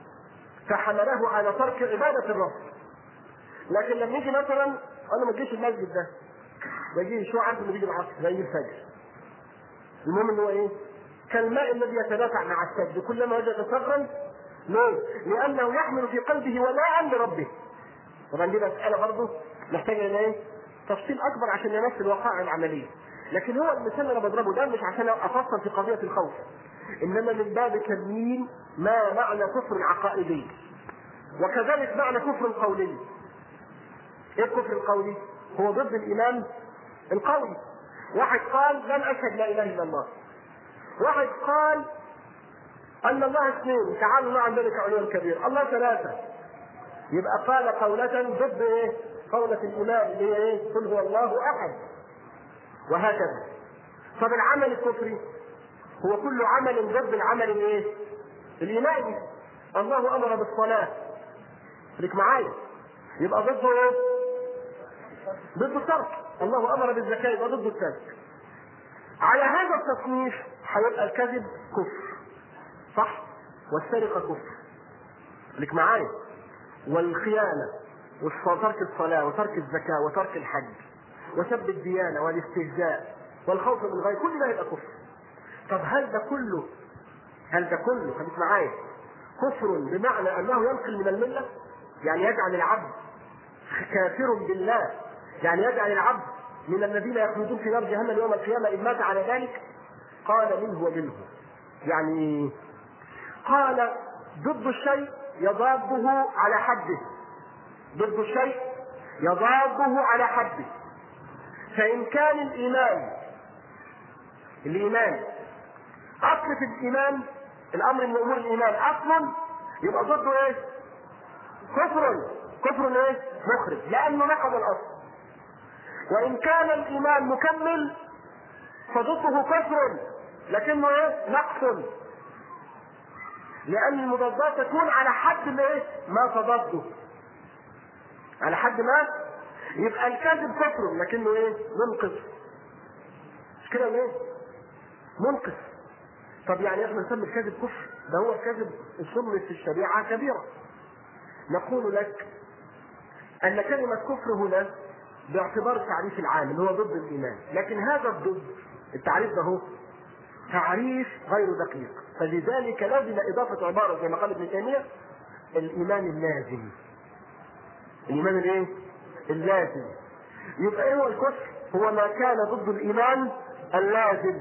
فحمله على ترك عباده الرب لكن لما يجي مثلا انا ما اجيش المسجد ده بيجي شو عارف انه بيجي العصر زي الفجر المهم ان هو ايه؟ كالماء الذي يتدافع مع السد كلما وجد ثغرا ليه؟ لانه يحمل في قلبه ولاء لربه طبعا دي مساله برضه محتاجه الى ايه؟ تفصيل اكبر عشان يمثل الوقائع العمليه لكن هو المثال اللي انا بضربه ده مش عشان افصل في قضيه الخوف انما من باب تبيين ما معنى كفر عقائدي وكذلك معنى كفر قولي ايه الكفر القولي؟ هو ضد الايمان القولي واحد قال لن اشهد لا اله الا الله واحد قال ان الله اثنين تعالوا الله عن ذلك علوا كبير الله ثلاثه يبقى قال قولة ضد ايه؟ قولة الايمان اللي هي ايه؟ قل هو الله احد وهكذا طب العمل الكفري هو كل عمل ضد العمل الايه؟ الايماني الله امر بالصلاة خليك معايا يبقى ضده ايه؟ ضد الترك الله امر بالزكاة يبقى ضد الترك على هذا التصنيف هيبقى الكذب كفر صح والسرقه كفر خليك معايا والخيانه وترك الصلاه وترك الزكاه وترك الحج وسب الديانه والاستهزاء والخوف من غير كل ده يبقى كفر طب هل ده كله هل ده كله خليك معايا كفر بمعنى انه ينقل من المله يعني يجعل العبد كافر بالله يعني يجعل العبد من الذين يخلدون في نار جهنم يوم القيامه ان مات على ذلك قال منه ومنه يعني قال ضد الشيء يضاده على حده ضد الشيء يضاده على حده فإن كان الإيمان الإيمان أصل في الإيمان الأمر من أمور الإيمان أصل يبقى ضده إيه؟ كفر كفر إيه؟ مخرج لأنه نقض الأصل وإن كان الإيمان مكمل فضده كفر لكنه ايه؟ نقص لأن المضادات تكون على حد ما ايه؟ ما تضاده على حد ما يبقى الكذب كفر لكنه ايه؟ منقص مش كده ليه؟ منقص طب يعني احنا نسمي الكذب كفر ده هو الكذب سمي في الشريعة كبيرة نقول لك أن كلمة كفر هنا باعتبار التعريف العام اللي هو ضد الايمان لكن هذا الضد التعريف ده هو تعريف غير دقيق فلذلك لازم اضافه عباره زي ما قال ابن تيميه الايمان اللازم الايمان الايه اللازم يبقى ايه هو الكفر هو ما كان ضد الايمان اللازم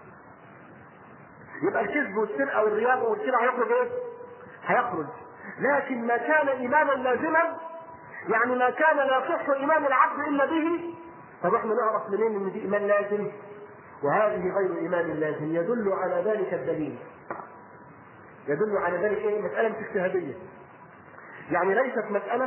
يبقى الكذب والسرقه والرياء والسرقه هيخرج ايه هيخرج لكن ما كان ايمانا لازما يعني ما كان لا يصح ايمان العبد الا به طب احنا نعرف منين ان دي ايمان لازم وهذه غير ايمان لازم يدل على ذلك الدليل يدل على ذلك ايه مساله اجتهاديه يعني ليست مساله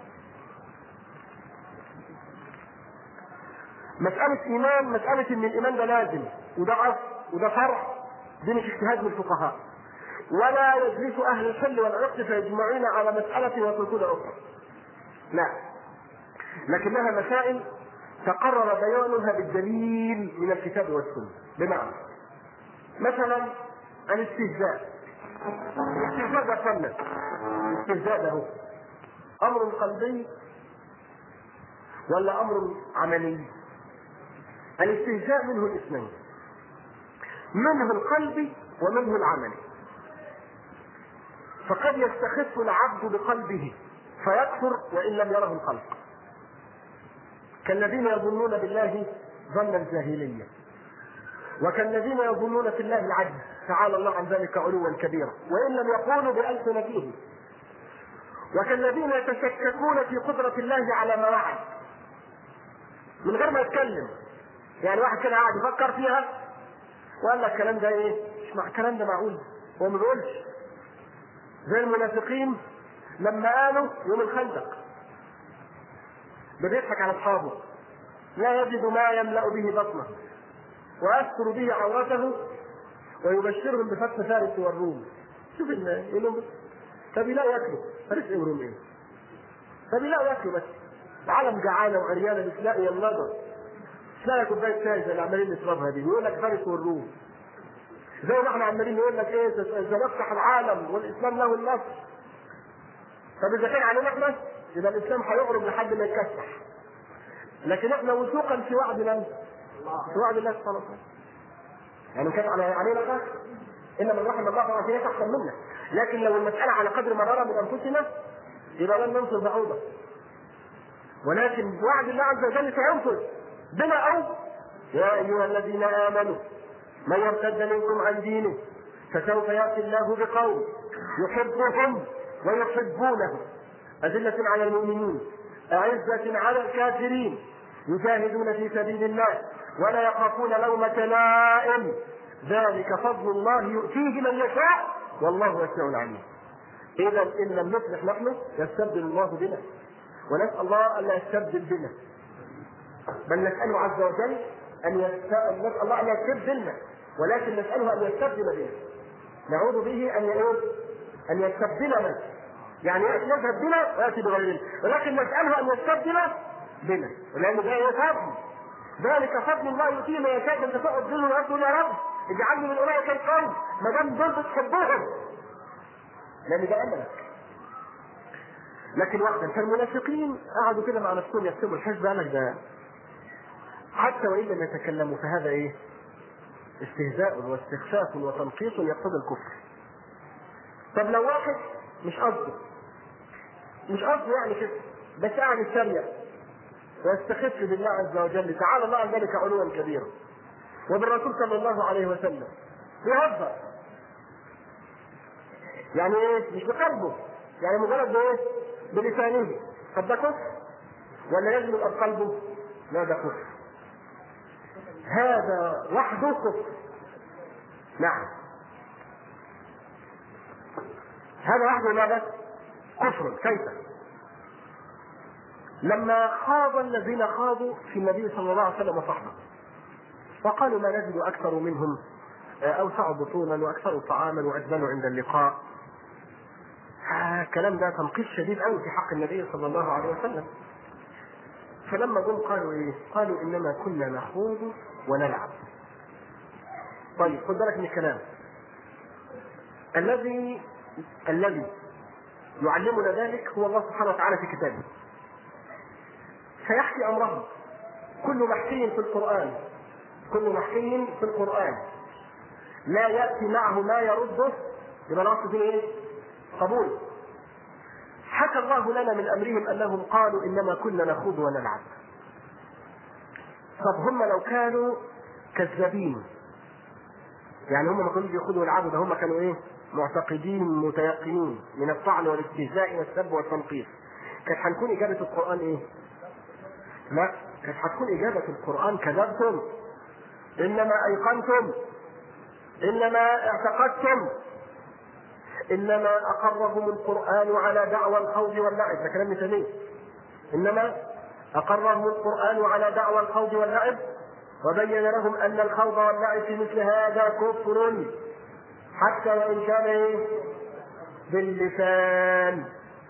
مسألة إيمان مسألة إن الإيمان ده لازم وده أصل وده فرع دي مش اجتهاد من الفقهاء ولا يجلس أهل الحل والعقد فيجمعون على مسألة ويتركون أخرى لا لكنها مسائل تقرر بيانها بالدليل من الكتاب والسنة بمعنى مثلا الاستهزاء الاستهزاء ده فن الاستهزاء ده هو أمر قلبي ولا أمر عملي الاستهزاء منه الاثنين منه القلبي ومنه العملي فقد يستخف العبد بقلبه فيكفر وان لم يره الخلق كالذين يظنون بالله ظن الجاهليه وكالذين يظنون في الله العجز تعالى الله عن ذلك علوا كبيرا وان لم يقولوا بالسنتهم وكالذين يتشككون في قدره الله على ما وعد من غير ما يتكلم يعني واحد كده قاعد يفكر فيها وقال لك الكلام ده ايه؟ مش مع الكلام ده معقول هو ما بيقولش زي المنافقين لما قالوا يوم الخندق ده بيضحك على اصحابه لا يجد ما يملا به بطنه ويستر به عورته ويبشرهم بفتح فارس والروم شوف يقول لهم طب يلاقوا ياكلوا فارس ايه وروم ايه؟ طب يلاقوا ياكلوا بس العالم جعانه وعريانه مش لاقي النظر تلاقي كوبايه شاي زي اللي عمالين نشربها دي ويقول لك فارس والروم زي ما احنا عمالين نقول لك ايه سنفتح العالم والاسلام له النصر طب اذا كان علينا احنا يبقى الاسلام هيغرب لحد ما يتكسح لكن احنا وثوقا في وعد من؟ في وعد الله سبحانه وتعالى يعني كان على علينا خير الا من رحم الله فهو في احسن منا لكن لو المساله على قدر ما نرى من انفسنا يبقى لن ننصر بعوضه ولكن وعد الله عز وجل سينصر بما او يا ايها الذين امنوا من يرتد منكم عن دينه فسوف ياتي الله بقوم يحبهم ويحبونه أذلة على المؤمنين أعزة على الكافرين يجاهدون في سبيل الله ولا يخافون لومة لائم ذلك فضل الله يؤتيه من يشاء والله واسع عليم إذا إن لم نصلح نحن يستبدل الله بنا ونسأل الله أن لا يستبدل بنا بل نسأله عز وجل أن نسأل الله أن يستبدلنا ولكن نسأله أن يستبدل بنا نعوذ به أن أن يستبدلنا يعني يذهب بنا ويأتي بغيرنا ولكن نسأله أن يستبدل بنا لأن ده إيه فضل ذلك فضل الله يؤتيه من يشاء من تقعد دين ويقول يا رب اجعلني من أولئك القوم ما دام دول بتحبهم لأن ده أملك لكن واحدا فالمنافقين قعدوا كده مع نفسهم يكتبوا الحزب قال لك ده حتى وان لم يتكلموا فهذا ايه؟ استهزاء واستخفاف وتنقيص يقتضي الكفر. طب لو واحد مش قصده مش قصده يعني كده بس قاعد يتريق ويستخف بالله عز وجل تعالى الله عن ذلك علوا كبيرا وبالرسول صلى الله عليه وسلم بيهزر يعني ايه مش بقلبه يعني مجرد بايه بلسانه طب ده كفر ولا لازم يبقى بقلبه لا ده كفر هذا وحده كفر نعم هذا وحده ماذا؟ كفر كيف؟ لما خاض الذين خاضوا في النبي صلى الله عليه وسلم وصحبه وقالوا ما نجد اكثر منهم اوسع بطونا واكثر طعاما واجمل عند اللقاء الكلام ده تنقيص شديد قوي في حق النبي صلى الله عليه وسلم فلما جم قالوا ايه؟ قالوا انما كنا نخوض ونلعب. طيب خد بالك من الكلام. الذي الذي يعلمنا ذلك هو الله سبحانه وتعالى في كتابه. سيحكي امرهم كل محكي في القران كل محكي في القران لا ياتي معه ما يرده يبقى الاصل فيه ايه؟ قبول حكى الله لنا من امرهم انهم قالوا انما كنا نخوض ونلعب طب هم لو كانوا كذابين يعني هم ما كانوش بيخوضوا ويلعبوا ده هم كانوا ايه؟ معتقدين متيقنين من الطعن والاستهزاء والسب والتنقيص كانت هتكون اجابه القران ايه؟ لا كانت هتكون اجابه القران كذبتم انما ايقنتم انما اعتقدتم انما اقرهم القران على دعوى الخوض واللعب ده كلام تيميه انما اقرهم القران على دعوى الخوض واللعب وبين لهم ان الخوض واللعب في مثل هذا كفر حتى وان كان ايه باللسان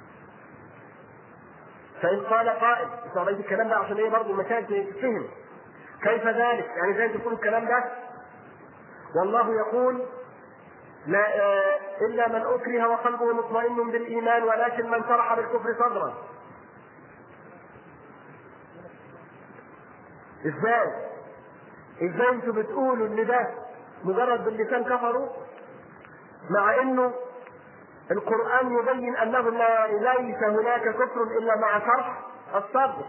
فان قال قائل اسمع بقيت الكلام ده عشان ايه برضه المسائل تتفهم كيف ذلك؟ يعني زي تقول الكلام ده والله يقول لا آه الا من اكره وقلبه مطمئن بالايمان ولكن من شرح بالكفر صدرا ازاي؟ ازاي انتوا بتقولوا ان ده مجرد باللسان كفروا مع انه القرآن يبين انه لا ليس هناك كفر الا مع شرح الصدر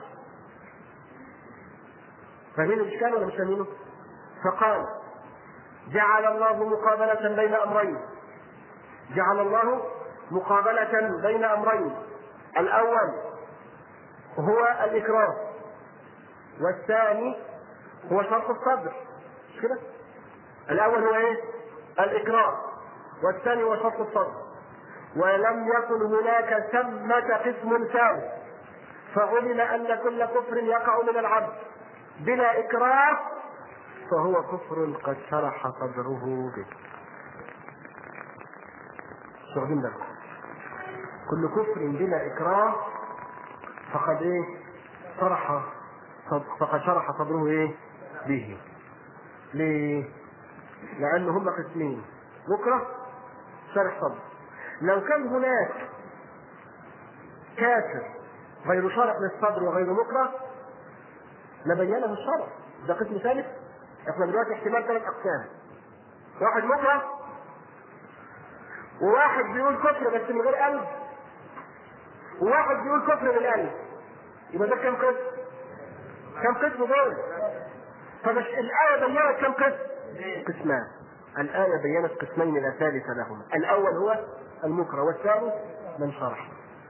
فاهمين الاشكال ولا مش فاهمينه؟ فقال جعل الله مقابلة بين أمرين جعل الله مقابلة بين أمرين الأول هو الإكراه والثاني هو شرط الصدر مش كده؟ الأول هو إيه؟ الإكراه والثاني هو شرط الصدر ولم يكن هناك ثمة قسم ثالث فعلم أن كل كفر يقع من العبد بلا إكراه فهو كفر قد شرح صدره به واخدين بالكم كل كفر بلا إكراه فقد إيه شرح فقد شرح صدره إيه به ليه؟ لأن هم قسمين مكره شرح صدر لو كان هناك كافر غير شرح للصدر وغير مكره لبينه الشرع ده قسم ثالث احنا دلوقتي احتمال ثلاث اقسام واحد مكره وواحد بيقول كفر بس من غير قلب وواحد بيقول كفر بالقلب يبقى ده كم قسم؟ كم قسم دول؟ فمش الآية بينت كم قسم؟ قسمان الآية بينت قسمين لا ثالث لهما الأول هو المكره والثاني من شرح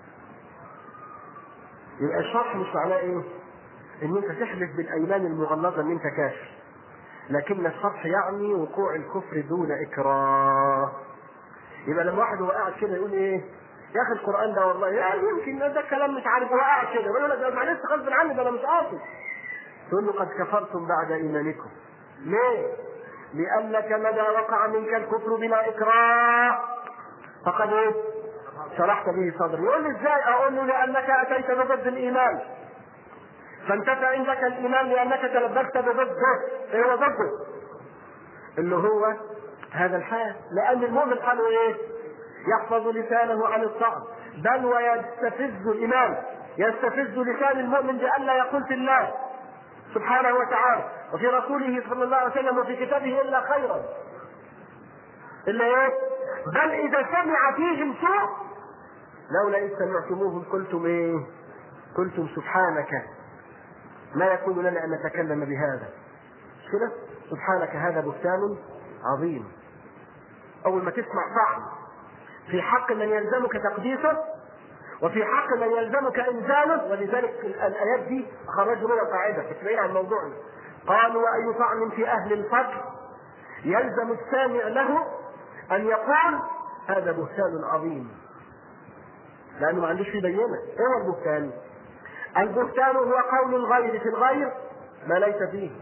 يبقى الشرح مش معناه ايه؟ ان انت تحلف بالايمان المغلظه ان انت كافر لكن الشرح يعني وقوع الكفر دون اكراه يبقى لما واحد هو قاعد كده يقول ايه يا اخي القران ده والله يعني يمكن ده كلام مش عارف هو قاعد كده يقول لك ده معلش غصب عني ده انا مش قاصد تقول له قد كفرتم بعد ايمانكم ليه؟ لانك مدى وقع منك الكفر بلا اكراه فقد ايه؟ شرحت به صدري يقول لي ازاي اقول له لانك اتيت بضد الايمان فانتفى عندك الايمان لانك تلبست بضده ايه هو ضده اللي هو هذا الحال لان المؤمن قالوا ايه يحفظ لسانه عن الطعن بل ويستفز الايمان يستفز لسان المؤمن بألا يقول في الله سبحانه وتعالى وفي رسوله صلى الله عليه وسلم وفي كتابه الا خيرا الا ايه بل اذا سمع فيهم سوء لولا اذ سمعتموهم قلتم ايه قلتم سبحانك ما يكون لنا ان نتكلم بهذا كده سبحانك هذا بهتان عظيم اول ما تسمع طعن في حق من يلزمك تقديسه وفي حق من يلزمك انزاله ولذلك الايات دي خرجوا منها قاعده تسمعين عن موضوعنا قالوا واي طعن في اهل الفضل يلزم السامع له ان يقول هذا بهتان عظيم لانه ما عندوش فيه بينه ايه هو البهتان؟ البهتان هو قول الغير في الغير ما ليس فيه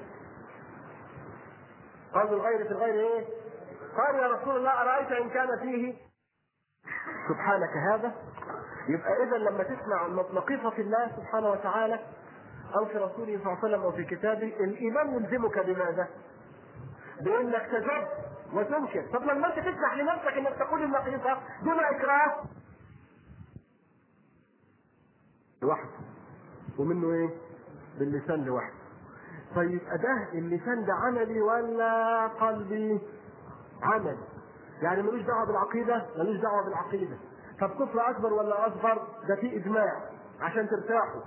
قول الغير في الغير ايه؟ قال يا رسول الله ارايت ان كان فيه سبحانك هذا يبقى اذا لما تسمع مقيفه في الله سبحانه وتعالى او في رسوله صلى الله عليه وسلم او في كتابه الايمان يلزمك بماذا؟ بانك تجد وتنكر طب لما انت تسمح لنفسك انك تقول المقيفه دون اكراه لوحده ومنه ايه؟ باللسان لوحده طيب ده اللسان ده عملي ولا قلبي عملي يعني ملوش دعوه بالعقيده ملوش دعوه بالعقيده طب كفر اكبر ولا اصغر ده في اجماع عشان ترتاحوا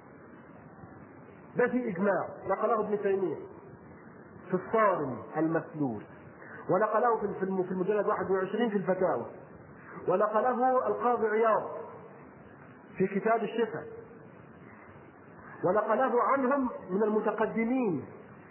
ده في اجماع نقله ابن تيميه في الصارم المسلول ونقله في في المجلد 21 في الفتاوى ونقله القاضي عياض في كتاب الشفاء ونقله عنهم من المتقدمين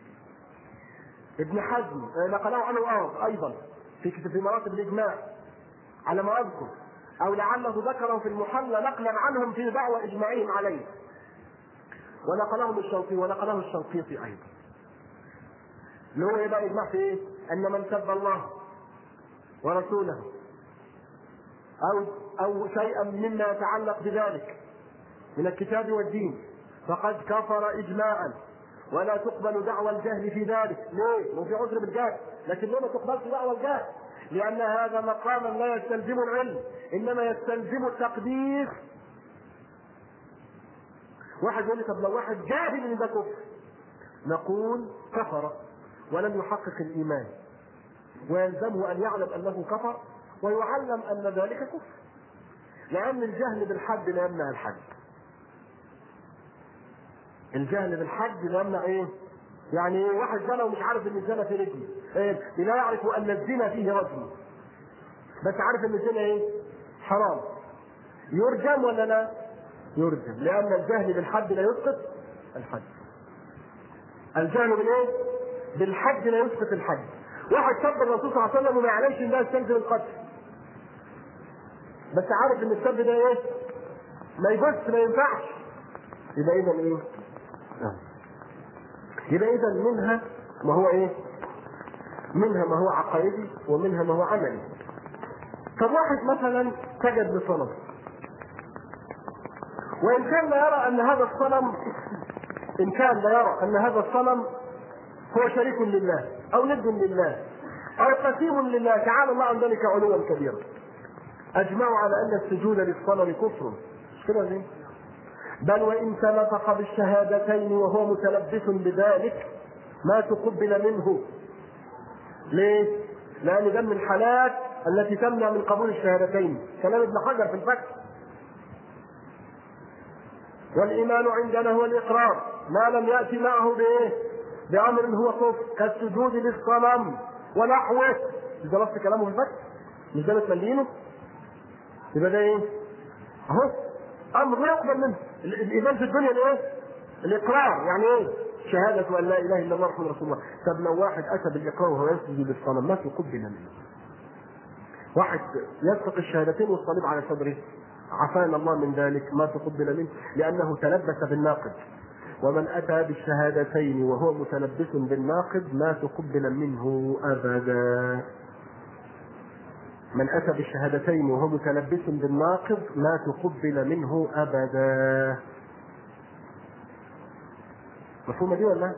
ابن حزم نقله عنه اه ايضا في كتاب في مراتب الاجماع على ما اذكر او لعله ذكره في المحلى نقلا عنهم في دعوى اجماعهم عليه ونقلهم الشوقي ونقله الشنقيطي ايضا اللي هو يبقى اجماع في ايه؟ ان من سب الله ورسوله او او شيئا مما يتعلق بذلك من الكتاب والدين فقد كفر اجماعا ولا تقبل دعوى الجهل في ذلك ليه؟ مو في عذر بالجهل لكن ليه ما تقبلش دعوى الجهل؟ لأن هذا مقاما لا يستلزم العلم إنما يستلزم التقدير واحد يقول لي طب لو واحد جاهل ان ده كفر نقول كفر ولم يحقق الايمان ويلزمه ان يعلم انه كفر ويعلم ان ذلك كفر لان الجهل بالحد لا يمنع الحد الجهل بالحد لا يمنع ايه يعني واحد زنى ومش عارف ان الزنا في رجلي إيه؟ لا يعرف ان الزنا فيه رجل بس عارف ان الزنا ايه حرام يرجم ولا لا يرجم لان الجهل بالحد لا يسقط الحد الجهل بالايه بالحد لا يسقط الحد واحد سب الرسول صلى الله عليه وسلم وما يعلمش ان ده يستلزم القتل بس عارف ان السب ده ايه ما يبص ما ينفعش يبقى اذا ايه يبقى اذا منها ما هو ايه منها ما هو عقائدي ومنها ما هو عملي طب واحد مثلا سجد لصنم وان كان لا يرى ان هذا الصنم ان كان لا يرى ان هذا الصنم هو شريك لله او ند لله او قسيم لله تعالى الله عن ذلك علوا كبيرا اجمعوا على ان السجود للصنم كفر مش كده ليه؟ بل وان تنطق بالشهادتين وهو متلبس بذلك ما تقبل منه ليه؟ لان ده من الحالات التي تمنع من قبول الشهادتين كلام ابن حجر في الفتح والايمان عندنا هو الاقرار ما لم ياتي معه بايه؟ بامر هو كفر كالسجود للصنم ونحوه مش ده نص كلامه في الفتح؟ مش ده متملينه؟ يبقى ده ايه؟ اهو امر لا يقبل منه الايمان في الدنيا الايه؟ الاقرار يعني ايه؟ شهادة أن لا إله إلا الله محمد رسول الله، طب لو واحد أتى بالإقرار وهو يسجد للصنم ما تقبل منه. واحد يسبق الشهادتين والصليب على صدره عافانا الله من ذلك ما تقبل منه لأنه تلبس بالناقد ومن أتى بالشهادتين وهو متلبس بالناقد ما تقبل منه أبدا من أتى بالشهادتين وهو متلبس بالناقض ما تقبل منه أبدا مفهومة دي ولا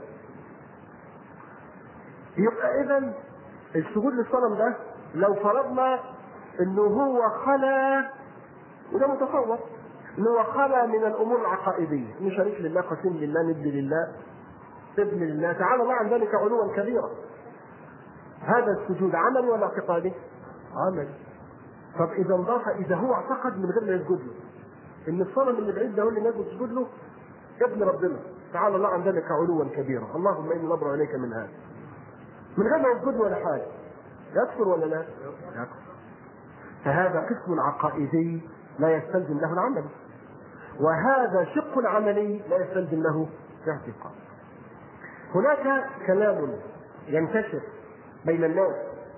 يبقى إذا السجود للصنم ده لو فرضنا إنه هو خلا وده متصور إنه هو خلا من الأمور العقائدية إنه شريك لله قسيم لله ند لله ابن لله تعالى الله عن ذلك علوا كبيرا هذا السجود عملي ولا اعتقادي؟ عملي طب اذا انضاف اذا هو اعتقد من غير ما يسجد له ان الصنم اللي بعيد ده هو اللي الناس بتسجد له ابن ربنا تعالى الله عن ذلك علوا كبيرا اللهم اني نبرا اليك من هذا من غير ما يسجد له ولا حاجه يكفر ولا لا؟ يكفر فهذا قسم عقائدي لا يستلزم له العمل وهذا شق عملي لا يستلزم له اعتقاد هناك كلام ينتشر بين الناس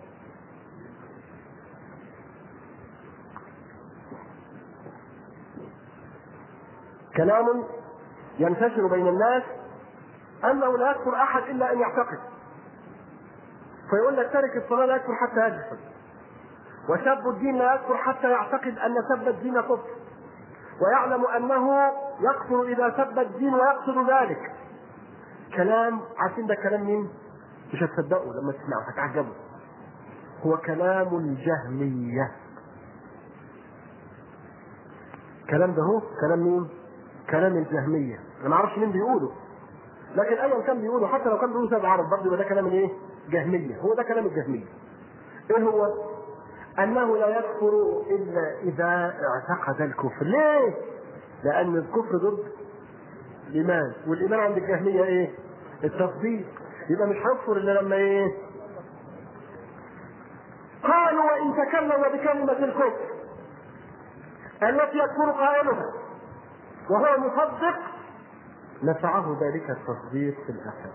كلام ينتشر بين الناس انه لا يكفر احد الا ان يعتقد فيقول لك تارك الصلاه لا يكفر حتى يجحد وسب الدين لا يكفر حتى يعتقد ان سب الدين كفر ويعلم انه يكفر اذا سب الدين ويقصد ذلك كلام عارفين ده كلام مين؟ مش هتصدقوا لما تسمعوا هتعجبوا هو كلام الجهمية كلام ده هو كلام مين؟ كلام الجهمية أنا ما أعرفش مين بيقوله لكن ايا كان بيقولوا حتى لو كان بيقولوا سبع عرب برضه يبقى ده كلام الايه؟ جهميه هو ده كلام الجهميه ايه هو؟ انه لا يكفر الا اذا اعتقد الكفر ليه؟ لان الكفر ضد الايمان والايمان عند الجهميه ايه؟ التصديق يبقى مش هيكفر الا لما ايه؟ قالوا وان تكلم بكلمه الكفر التي يكفر قائلها وهو مصدق نفعه ذلك التصديق في الاخره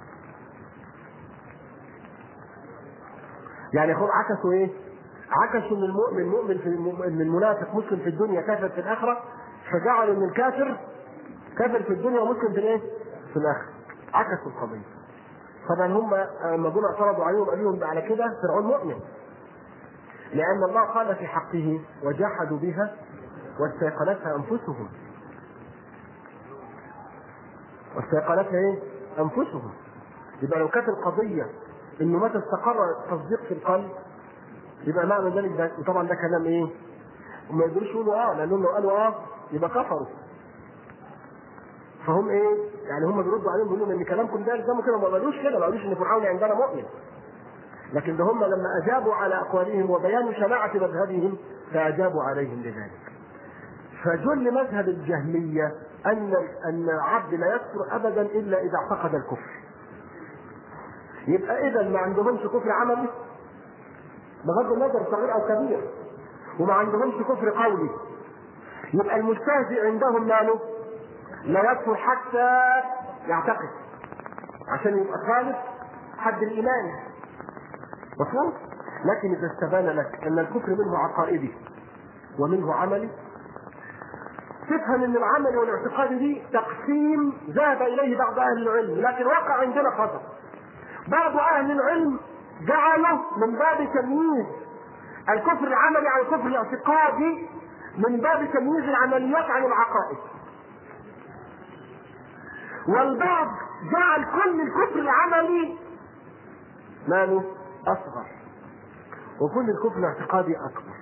يعني هم عكسوا ايه؟ عكسوا ان المؤمن مؤمن في ان المنافق مسلم في الدنيا كافر في الاخره فجعلوا ان الكافر كافر في الدنيا ومسلم في الايه؟ في الاخره عكسوا القضيه طبعا هم لما جم اعترضوا عليهم قالوا لهم على كده فرعون مؤمن لان الله قال في حقه وجحدوا بها واستيقنتها انفسهم واستيقنتها ايه؟ انفسهم يبقى لو كانت القضيه انه متى استقر التصديق في القلب يبقى معنى ذلك ده وطبعا ده كلام ايه؟ وما يقدروش يقولوا اه لانهم لو قالوا اه يبقى كفروا فهم ايه؟ يعني هم بيردوا عليهم بيقولوا ان كلامكم ده الزموا كده ما قالوش كده ما قالوش ان فرعون عندنا مؤمن لكن ده هم لما اجابوا على اقوالهم وبيان شناعه مذهبهم فاجابوا عليهم لذلك فجل مذهب الجهميه ان ان العبد لا يكفر ابدا الا اذا اعتقد الكفر يبقى اذا ما عندهمش كفر عملي بغض النظر صغير او كبير وما عندهمش كفر قولي يبقى المستهزئ عندهم ماله لا يكفر حتى يعتقد عشان يبقى خالص حد الايمان مفهوم لكن اذا استبان لك ان الكفر منه عقائدي ومنه عملي تفهم ان العمل والاعتقاد دي تقسيم ذهب اليه بعض اهل العلم لكن وقع عندنا خطا بعض اهل العلم جعلوا من باب تمييز الكفر العملي عن الكفر الاعتقادي من باب تمييز العمليات عن العقائد والبعض جعل كل الكفر العملي ماله اصغر وكل الكفر الاعتقادي اكبر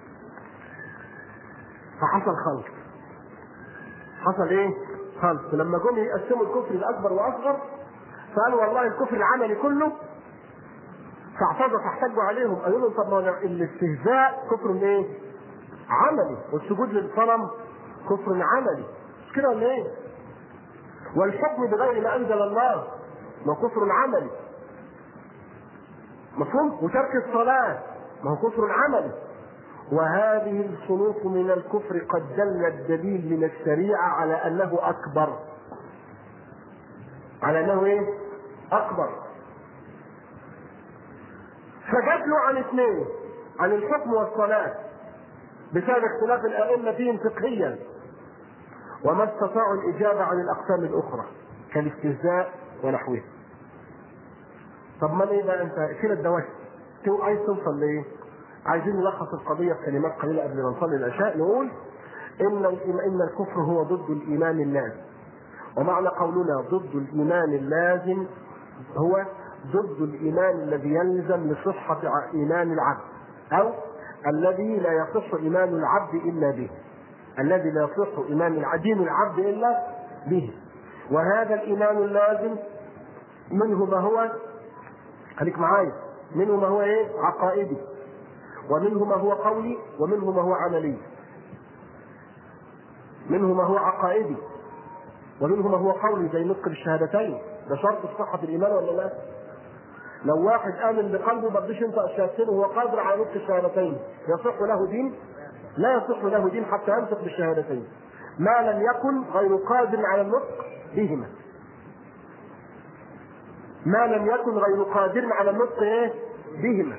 فحصل خلط حصل ايه خلط لما جم يقسموا الكفر الاكبر واصغر فقالوا والله الكفر العملي كله فاعترضوا فاحتجوا عليهم قالوا لهم طب ما الاستهزاء كفر ايه؟ عملي والسجود للصنم كفر عملي مش كده ولا ايه؟ والحكم بغير ما انزل الله ما هو كفر عملي مفهوم؟ وترك الصلاة ما هو كفر عملي وهذه الصنوف من الكفر قد دل الدليل من الشريعة على أنه أكبر على أنه إيه؟ أكبر فجات له عن اثنين عن الحكم والصلاة بسبب اختلاف الأئمة فيهم فقهيا وما استطاعوا الإجابة عن الأقسام الأخرى كالاستهزاء ونحوه طب ما ايه بقى انت فين الدواشة تو عايز توصل لايه؟ عايزين نلخص القضية في كلمات قليلة قبل ما نصلي العشاء نقول إن إن الكفر هو ضد الإيمان اللازم ومعنى قولنا ضد الإيمان اللازم هو ضد الإيمان الذي يلزم لصحة إيمان العبد أو الذي لا يصح إيمان العبد إلا به الذي لا يصح إيمان دين العبد إلا به وهذا الإيمان اللازم منه ما هو خليك معايا منه ما هو ايه عقائدي ومنه ما هو قولي ومنه ما هو عملي منه ما هو عقائدي ومنه ما هو قولي زي نطق بالشهادتين ده شرط في صحة الإيمان ولا لا؟ لو واحد آمن بقلبه ما رضيش ينطق الشهادتين وهو قادر على نطق الشهادتين يصح له دين؟ لا يصح له دين حتى ينطق بالشهادتين ما لم يكن غير قادر على النطق بهما ما لم يكن غير قادر على النطق ايه؟ بهما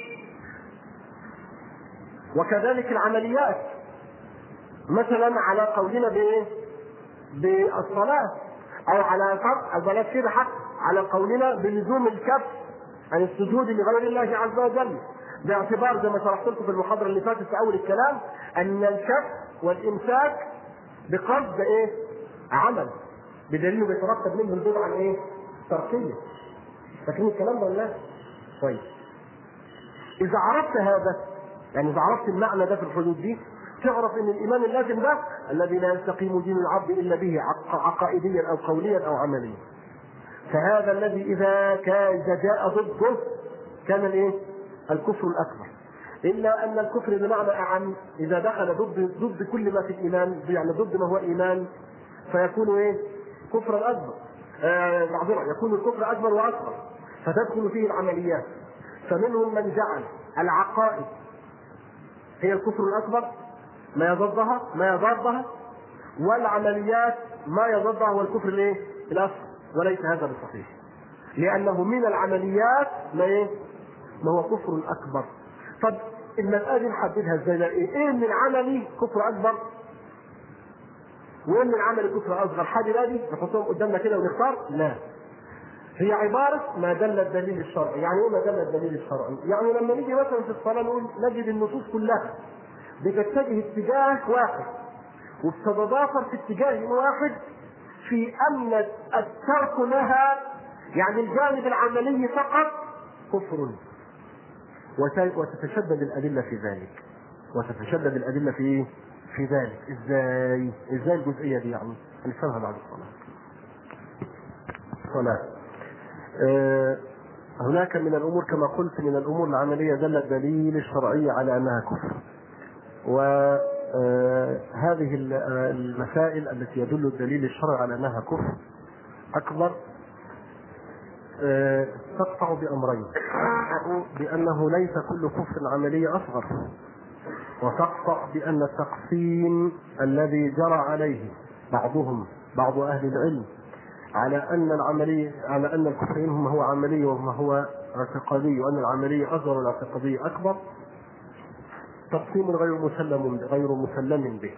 وكذلك العمليات مثلا على قولنا بايه؟ بالصلاة أو على فرق البلاغ كده حتى على قولنا بلزوم الكف عن السجود لغير الله عز وجل باعتبار زي ما شرحت لكم في المحاضرة اللي فاتت في أول الكلام أن الكف والإمساك بقصد إيه؟ عمل بدليل انه بيترتب منه البدعة الايه؟ تركية فاكرين الكلام ده ولا لا؟ طيب إذا عرفت هذا يعني إذا عرفت المعنى ده في الحدود دي تعرف ان الايمان اللازم ده الذي لا يستقيم دين العبد الا به عقائديا او قوليا او عمليا. فهذا الذي إذا كان إذا جاء ضده كان الإيه؟ الكفر الأكبر إلا أن الكفر بمعنى أعم إذا دخل ضد ضد كل ما في الإيمان يعني ضد ما هو إيمان فيكون إيه؟ كفرا أكبر آه معذرة يكون الكفر أكبر وأكبر فتدخل فيه العمليات فمنهم من جعل العقائد هي الكفر الأكبر ما يضادها ما يضادها والعمليات ما يضادها هو الكفر الايه؟ الاصغر وليس هذا بصحيح لانه من العمليات ما ايه؟ ما هو كفر اكبر طب المساله دي نحددها ازاي بقى ايه؟ ايه من عملي كفر اكبر؟ وايه من عملي كفر اصغر؟ حاجه بقى دي نحطهم قدامنا كده ونختار؟ لا هي عبارة ما دل الدليل الشرعي، يعني ايه ما دل الدليل الشرعي؟ يعني لما نيجي مثلا في الصلاة نقول نجد النصوص كلها بتتجه اتجاه واحد وبتتضافر في اتجاه واحد في ان الترك لها يعني الجانب العملي فقط كفر وتتشدد الادله في ذلك وتتشدد الادله في ايه؟ في ذلك ازاي؟ ازاي الجزئيه دي يعني؟ هنفهمها بعد الصلاه. الصلاه. أه هناك من الامور كما قلت من الامور العمليه دل الدليل الشرعي على انها كفر. وهذه المسائل التي يدل الدليل الشرعي على انها كفر اكبر تقطع بامرين بانه ليس كل كفر عملي اصغر وتقطع بان التقسيم الذي جرى عليه بعضهم بعض اهل العلم على ان العملي على ان الكفر منهم هو عملي وما هو اعتقادي وان العملي اصغر والاعتقادي اكبر تقسيم غير مسلم غير مسلم به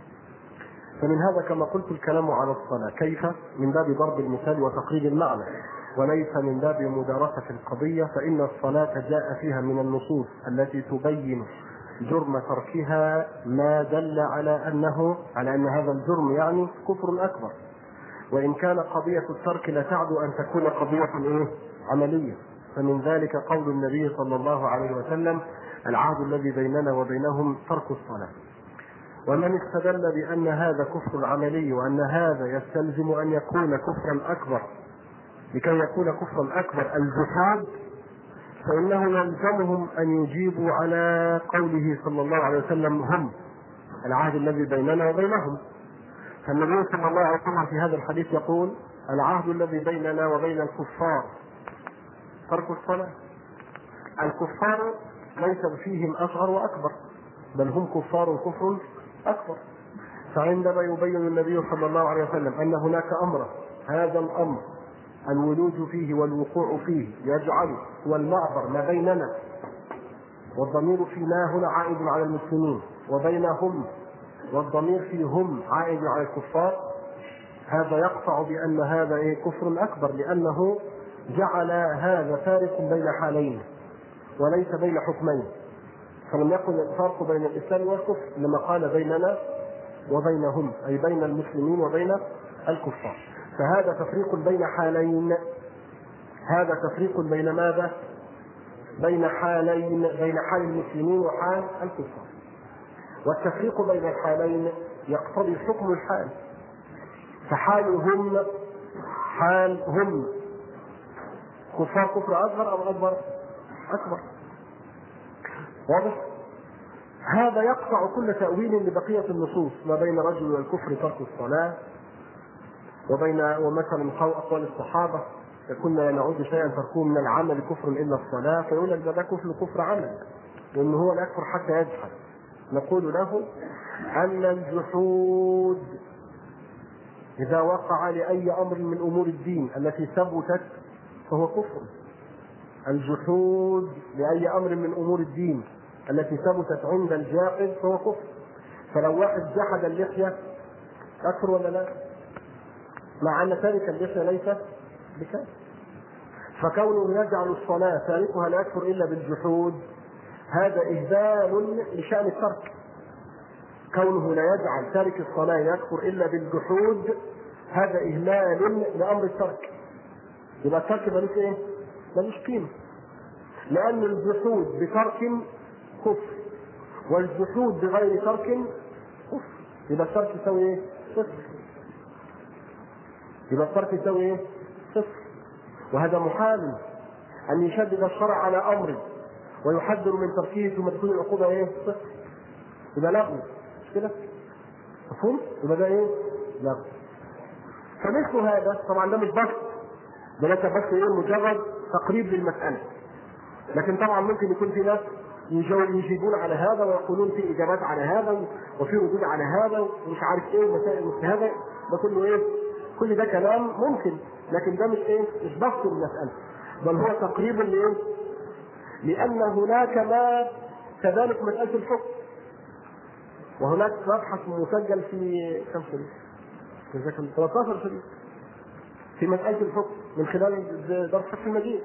فمن هذا كما قلت الكلام على الصلاة كيف من باب ضرب المثال وتقريب المعنى وليس من باب مدارسة القضية فإن الصلاة جاء فيها من النصوص التي تبين جرم تركها ما دل على أنه على أن هذا الجرم يعني كفر أكبر وإن كان قضية الترك لا تعد أن تكون قضية إيه؟ عملية فمن ذلك قول النبي صلى الله عليه وسلم العهد الذي بيننا وبينهم ترك الصلاة ومن استدل بأن هذا كفر عملي وأن هذا يستلزم أن يكون كفرا أكبر لكي يكون كفرا أكبر الجحود فإنه يلزمهم أن يجيبوا على قوله صلى الله عليه وسلم هم العهد الذي بيننا وبينهم فالنبي صلى الله عليه وسلم في هذا الحديث يقول العهد الذي بيننا وبين الكفار ترك الصلاة الكفار ليس فيهم أصغر وأكبر بل هم كفار كفر أكبر فعندما يبين النبي صلى الله عليه وسلم أن هناك أمرا هذا الأمر الولوج فيه والوقوع فيه يجعل هو المعبر ما بيننا والضمير فينا هنا عائد على المسلمين وبينهم والضمير فيهم عائد على الكفار هذا يقطع بأن هذا إيه كفر أكبر لأنه جعل هذا فارق بين حالين وليس بين حكمين فلم يكن الفرق بين الاسلام والكفر لما قال بيننا وبينهم اي بين المسلمين وبين الكفار فهذا تفريق بين حالين هذا تفريق بين ماذا؟ بين حالين بين حال المسلمين وحال الكفار والتفريق بين الحالين يقتضي حكم الحال فحالهم حال هم كفار كفر اصغر او اكبر؟ اكبر واضح؟ هذا يقطع كل تأويل لبقية النصوص ما بين الرجل والكفر ترك الصلاة وبين ومثلا أقوال الصحابة كنا نعود شيئا تركوه من العمل كفر إلا الصلاة فيقول لك ده كفر كفر عمل وإن هو لا يكفر حتى يجحد نقول له أن الجحود إذا وقع لأي أمر من أمور الدين التي ثبتت فهو كفر الجحود لأي أمر من أمور الدين التي ثبتت عند الجاحد فهو كفر فلو واحد جحد اللحية أكفر ولا لا؟ مع أن تارك اللحية ليس بكافر فكونه يجعل الصلاة تاركها لا يكفر إلا بالجحود هذا إهبال لشأن الترك كونه لا يجعل تارك الصلاة يكفر إلا بالجحود هذا إهمال لأمر الترك يبقى الترك ملوش إيه؟ ملوش قيمة لأن الجحود بترك كفر والجحود بغير ترك كفر يبقى الترك يساوي ايه؟ صفر يبقى الترك يساوي ايه؟ صفر وهذا محال أن يشدد الشرع على أمر ويحذر من تركه ثم تكون العقوبة إيه؟ صفر يبقى لغو مش كده؟ مفهوم؟ يبقى ده إيه؟ لغو فمثل هذا طبعا ده مش بس ده ليس بس إيه مجرد تقريب للمسألة لكن طبعا ممكن يكون في ناس يجيبون على هذا ويقولون في اجابات على هذا وفي ردود على هذا ومش عارف ايه مسائل مثل هذا ده كله ايه؟ كل ده كلام ممكن لكن ده مش ايه؟ مش بسط المساله بل هو تقريب لايه؟ لان هناك ما كذلك مساله الحكم وهناك مبحث مسجل في كم شريط؟ في 13 شريط في مساله الحكم من خلال درس فتح المجيد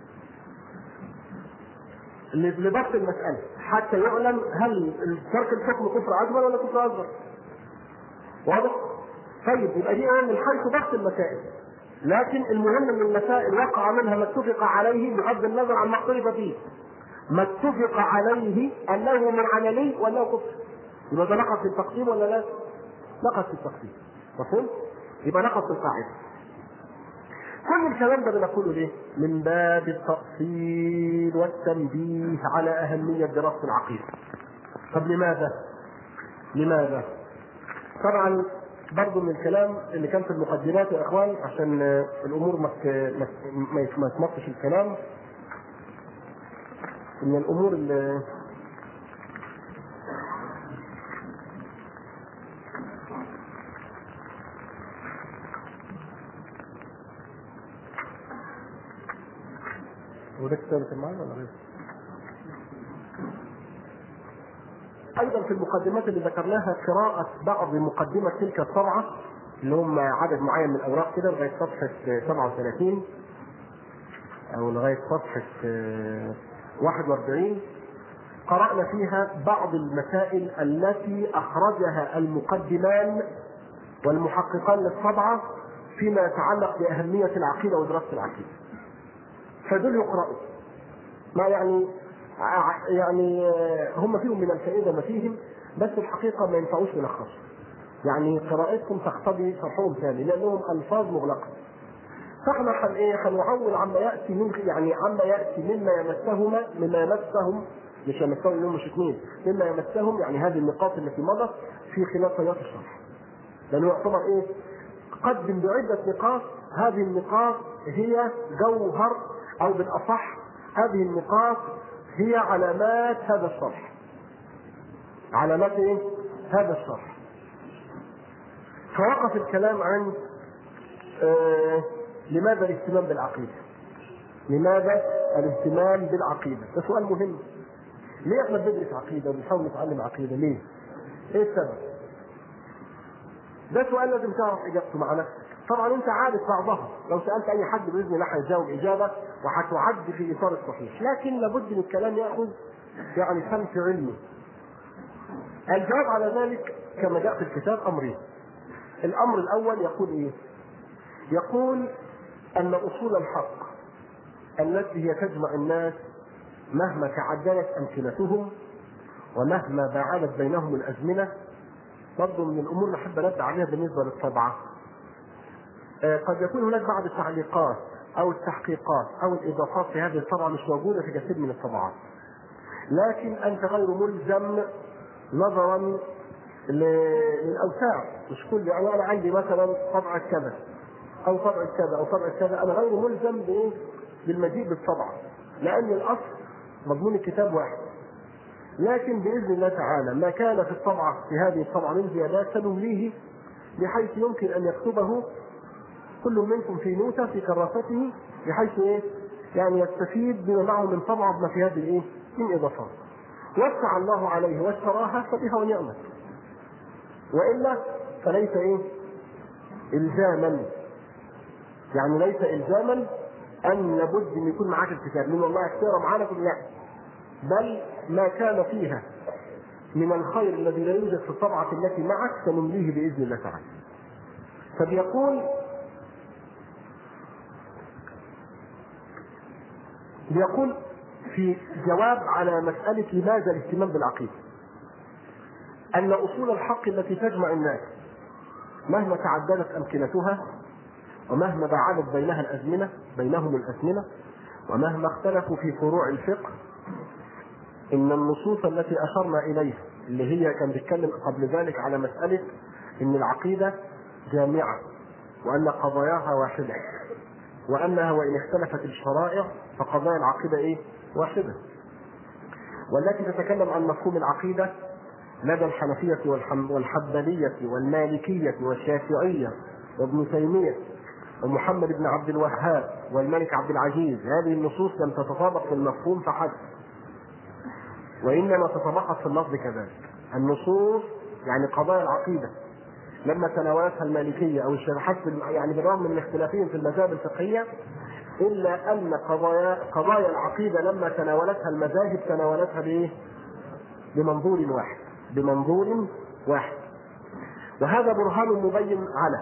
لضبط المسألة حتى يعلم هل ترك الحكم كفر أكبر ولا كفر أصغر؟ واضح؟ طيب يبقى دي من حيث ضبط المسائل لكن المهم ان المسائل وقع منها ما اتفق عليه بغض النظر عن ما اختلف فيه ما اتفق عليه انه من عملي وانه كفر يبقى ده نقص في التقسيم ولا لا؟ نقص في التقسيم مفهوم؟ يبقى نقص في القاعده كل الكلام ده بنقوله ليه؟ من باب التأصيل والتنبيه على أهمية دراسة العقيدة. طب لماذا؟ لماذا؟ طبعا برضه من الكلام اللي كان في المقدمات يا اخوان عشان الامور ما ما يتمطش الكلام من الامور اللي وده كتابة المعنى ولا غيره؟ ايضا في المقدمات اللي ذكرناها قراءة بعض مقدمة تلك الطبعة اللي هم عدد معين من الاوراق كده لغاية صفحة 37 او لغاية صفحة 41 قرأنا فيها بعض المسائل التي اخرجها المقدمان والمحققان للطبعة فيما يتعلق بأهمية العقيدة ودراسة العقيدة. فدول يقرأوا. ما يعني يعني هم فيهم من الفائده ما فيهم بس الحقيقه ما ينفعوش ملخص يعني قراءتهم تقتضي شرحهم ثاني لانهم الفاظ مغلقه فاحنا حن ايه هنعول عما ياتي من يعني عما ياتي مما يمسهما مما يمسهم مش يمسهم يوم مش اثنين مما يمسهم يعني هذه النقاط التي مضت في خلال طيات الشرح لانه يعتبر ايه قدم بعده نقاط هذه النقاط هي جوهر او بالاصح هذه النقاط هي علامات هذا الشرح علامات ايه؟ هذا الشرح فوقف الكلام عن آه لماذا الاهتمام بالعقيدة لماذا الاهتمام بالعقيدة ده سؤال مهم ليه احنا بندرس عقيدة وبنحاول نتعلم عقيدة ليه ايه السبب ده سؤال لازم تعرف اجابته مع نفسك طبعا انت عارف بعضها لو سالت اي حد باذن الله هيجاوب اجابه وهتعد في اطار الصحيح لكن لابد من الكلام ياخذ يعني سمت علمي الجواب على ذلك كما جاء في الكتاب امرين الامر الاول يقول ايه يقول ان اصول الحق التي هي تجمع الناس مهما تعددت امكنتهم ومهما باعدت بينهم الازمنه برضه من الامور اللي احب انبه عليها بالنسبه للطبعه قد يكون هناك بعض التعليقات او التحقيقات او الاضافات في هذه الطبعه مش موجوده في كثير من الطبعات. لكن انت غير ملزم نظرا للاوساع مش كل يعني انا عندي مثلا طبعه كذا او طبعه كذا او طبعه كذا انا غير ملزم بايه؟ بالمجيء بالطبعه لان الاصل مضمون الكتاب واحد. لكن باذن الله تعالى ما كان في الطبعه في هذه الطبعه من زيادات سنمليه بحيث يمكن ان يكتبه كل منكم في نوتة في كراسته بحيث ايه؟ يعني يستفيد بما معه من طبعه بما في هذه الايه؟ من اضافات. وسع الله عليه واشتراها فبها ونعمت. والا فليس ايه؟ الزاما. يعني ليس الزاما ان لابد ان يكون معاك الكتاب، من والله اشترى معانا كل لا. بل ما كان فيها من الخير الذي لا يوجد في الطبعة التي معك سنمليه بإذن الله تعالى. فبيقول بيقول في جواب على مسألة لماذا الاهتمام بالعقيدة أن أصول الحق التي تجمع الناس مهما تعددت أمكنتها ومهما بعدت بينها الازمنه بينهم الازمنه ومهما اختلفوا في فروع الفقه ان النصوص التي اشرنا اليها اللي هي كان بيتكلم قبل ذلك على مساله ان العقيده جامعه وان قضاياها واحده وانها وان اختلفت الشرائع فقضايا العقيده ايه؟ واحده. والتي تتكلم عن مفهوم العقيده لدى الحنفيه والحنبليه والمالكيه والشافعيه وابن تيميه ومحمد بن عبد الوهاب والملك عبد العزيز هذه النصوص لم تتطابق في المفهوم فحسب وانما تطابقت في اللفظ كذلك النصوص يعني قضايا العقيده لما تناولتها المالكيه او الشرحات يعني بالرغم من اختلافهم في المذاهب الفقهيه الا ان قضايا قضايا العقيده لما تناولتها المذاهب تناولتها بايه؟ بمنظور واحد بمنظور واحد وهذا برهان مبين على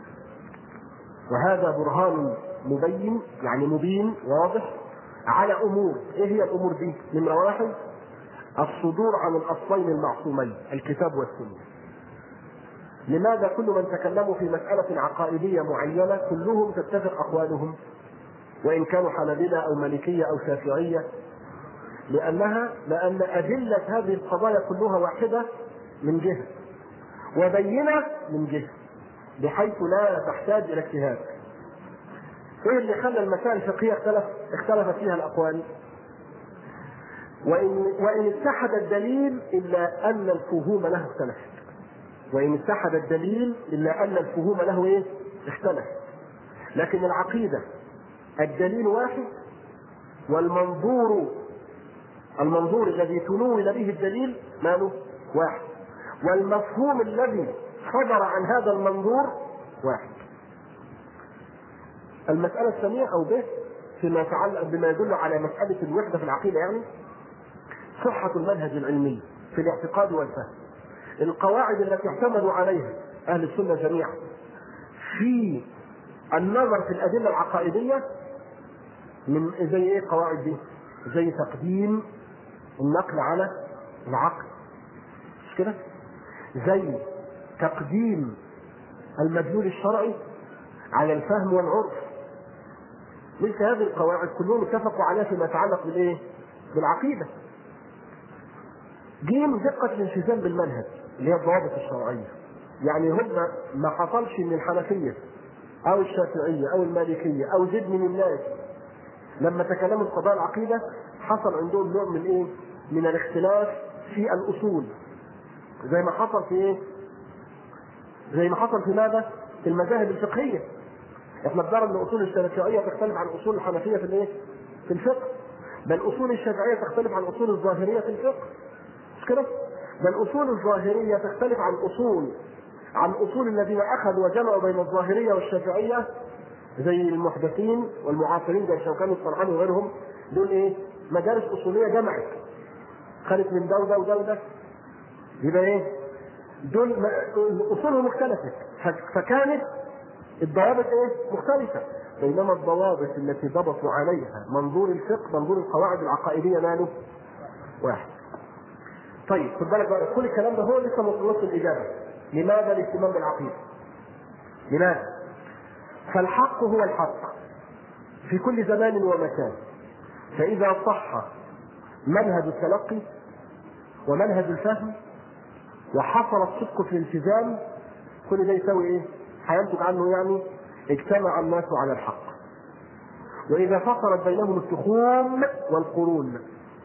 وهذا برهان مبين يعني مبين واضح على امور ايه هي الامور دي؟ نمره واحد الصدور عن الاصلين المعصومين الكتاب والسنه لماذا كل من تكلموا في مسألة عقائدية معينة كلهم تتفق أقوالهم وإن كانوا حنابلة أو مالكية أو شافعية لأنها لأن أدلة هذه القضايا كلها واحدة من جهة وبينة من جهة بحيث لا تحتاج إلى اجتهاد. إيه اللي خلى المسائل الفقهية اختلف اختلفت فيها الأقوال؟ وإن وإن اتحد الدليل إلا أن الفهوم له اختلفت. وإن اتحد الدليل إلا أن الفهوم له إيه؟ اختلف. لكن العقيدة الدليل واحد والمنظور المنظور الذي تنول به الدليل ماله؟ واحد. والمفهوم الذي صدر عن هذا المنظور واحد. المسألة الثانية أو به فيما يتعلق بما يدل على مسألة الوحدة في العقيدة يعني صحة المنهج العلمي في الاعتقاد والفهم. القواعد التي اعتمدوا عليها اهل السنه جميعا في النظر في الادله العقائديه من زي ايه القواعد دي؟ زي تقديم النقل على العقل مش كده؟ زي تقديم المدلول الشرعي على الفهم والعرف مثل هذه القواعد كلهم اتفقوا عليها فيما يتعلق بالايه؟ بالعقيده جيم دقة الالتزام بالمنهج اللي هي الضوابط الشرعية. يعني هم ما حصلش من الحنفية أو الشافعية أو المالكية أو زد من الناس لما تكلموا في قضايا العقيدة حصل عندهم نوع من إيه؟ من الاختلاف في الأصول. زي ما حصل في إيه؟ زي ما حصل في ماذا؟ في المذاهب الفقهية. احنا بنرى ان اصول الشافعية تختلف عن اصول الحنفية في الايه؟ في الفقه. بل اصول الشافعية تختلف عن اصول الظاهرية في الفقه. مش كده؟ بل اصول الظاهريه تختلف عن اصول عن اصول الذين اخذوا وجمعوا بين الظاهريه والشافعيه زي المحدثين والمعاصرين زي الشوكاني الصنعاني وغيرهم دول ايه؟ مدارس اصوليه جمعت خدت من ده وده وده وده يبقى ايه؟ دول اصولهم اختلفت فكانت الضوابط ايه؟ مختلفه بينما الضوابط التي ضبطوا عليها منظور الفقه منظور القواعد العقائديه ماله؟ واحد طيب خد بالك بقى كل الكلام ده هو لسه ما وصلناش الاجابه لماذا الاهتمام بالعقيده؟ لماذا؟ فالحق هو الحق في كل زمان ومكان فاذا صح منهج التلقي ومنهج الفهم وحصل الصدق في الالتزام كل ده يساوي ايه؟ هينتج عنه يعني اجتمع الناس على الحق واذا فصلت بينهم التخوم والقرون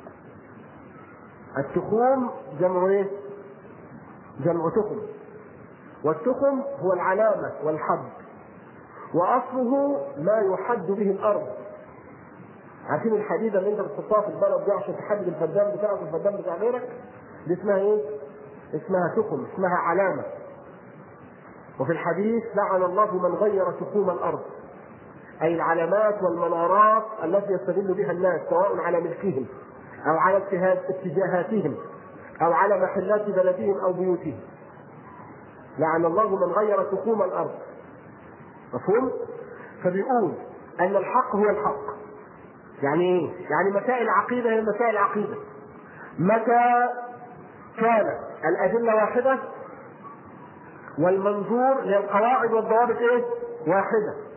التخوم جمع ايه؟ جمع تخم والتخم هو العلامة والحد وأصله ما يحد به الأرض عارفين الحديدة اللي أنت بتحطها في البلد دي عشان تحدد الفدان بتاعك والفدان بتاع غيرك دي اسمها إيه؟ اسمها تخم اسمها علامة وفي الحديث لعن الله من غير تخوم الأرض أي العلامات والمنارات التي يستدل بها الناس سواء على ملكهم أو على اتجاهاتهم أو على محلات بلدهم أو بيوتهم لعن الله من غير تخوم الأرض مفهوم؟ فبيقول أن الحق هو الحق يعني إيه؟ يعني مسائل العقيدة هي مسائل العقيدة متى كانت الأدلة واحدة والمنظور للقواعد والضوابط إيه؟ واحدة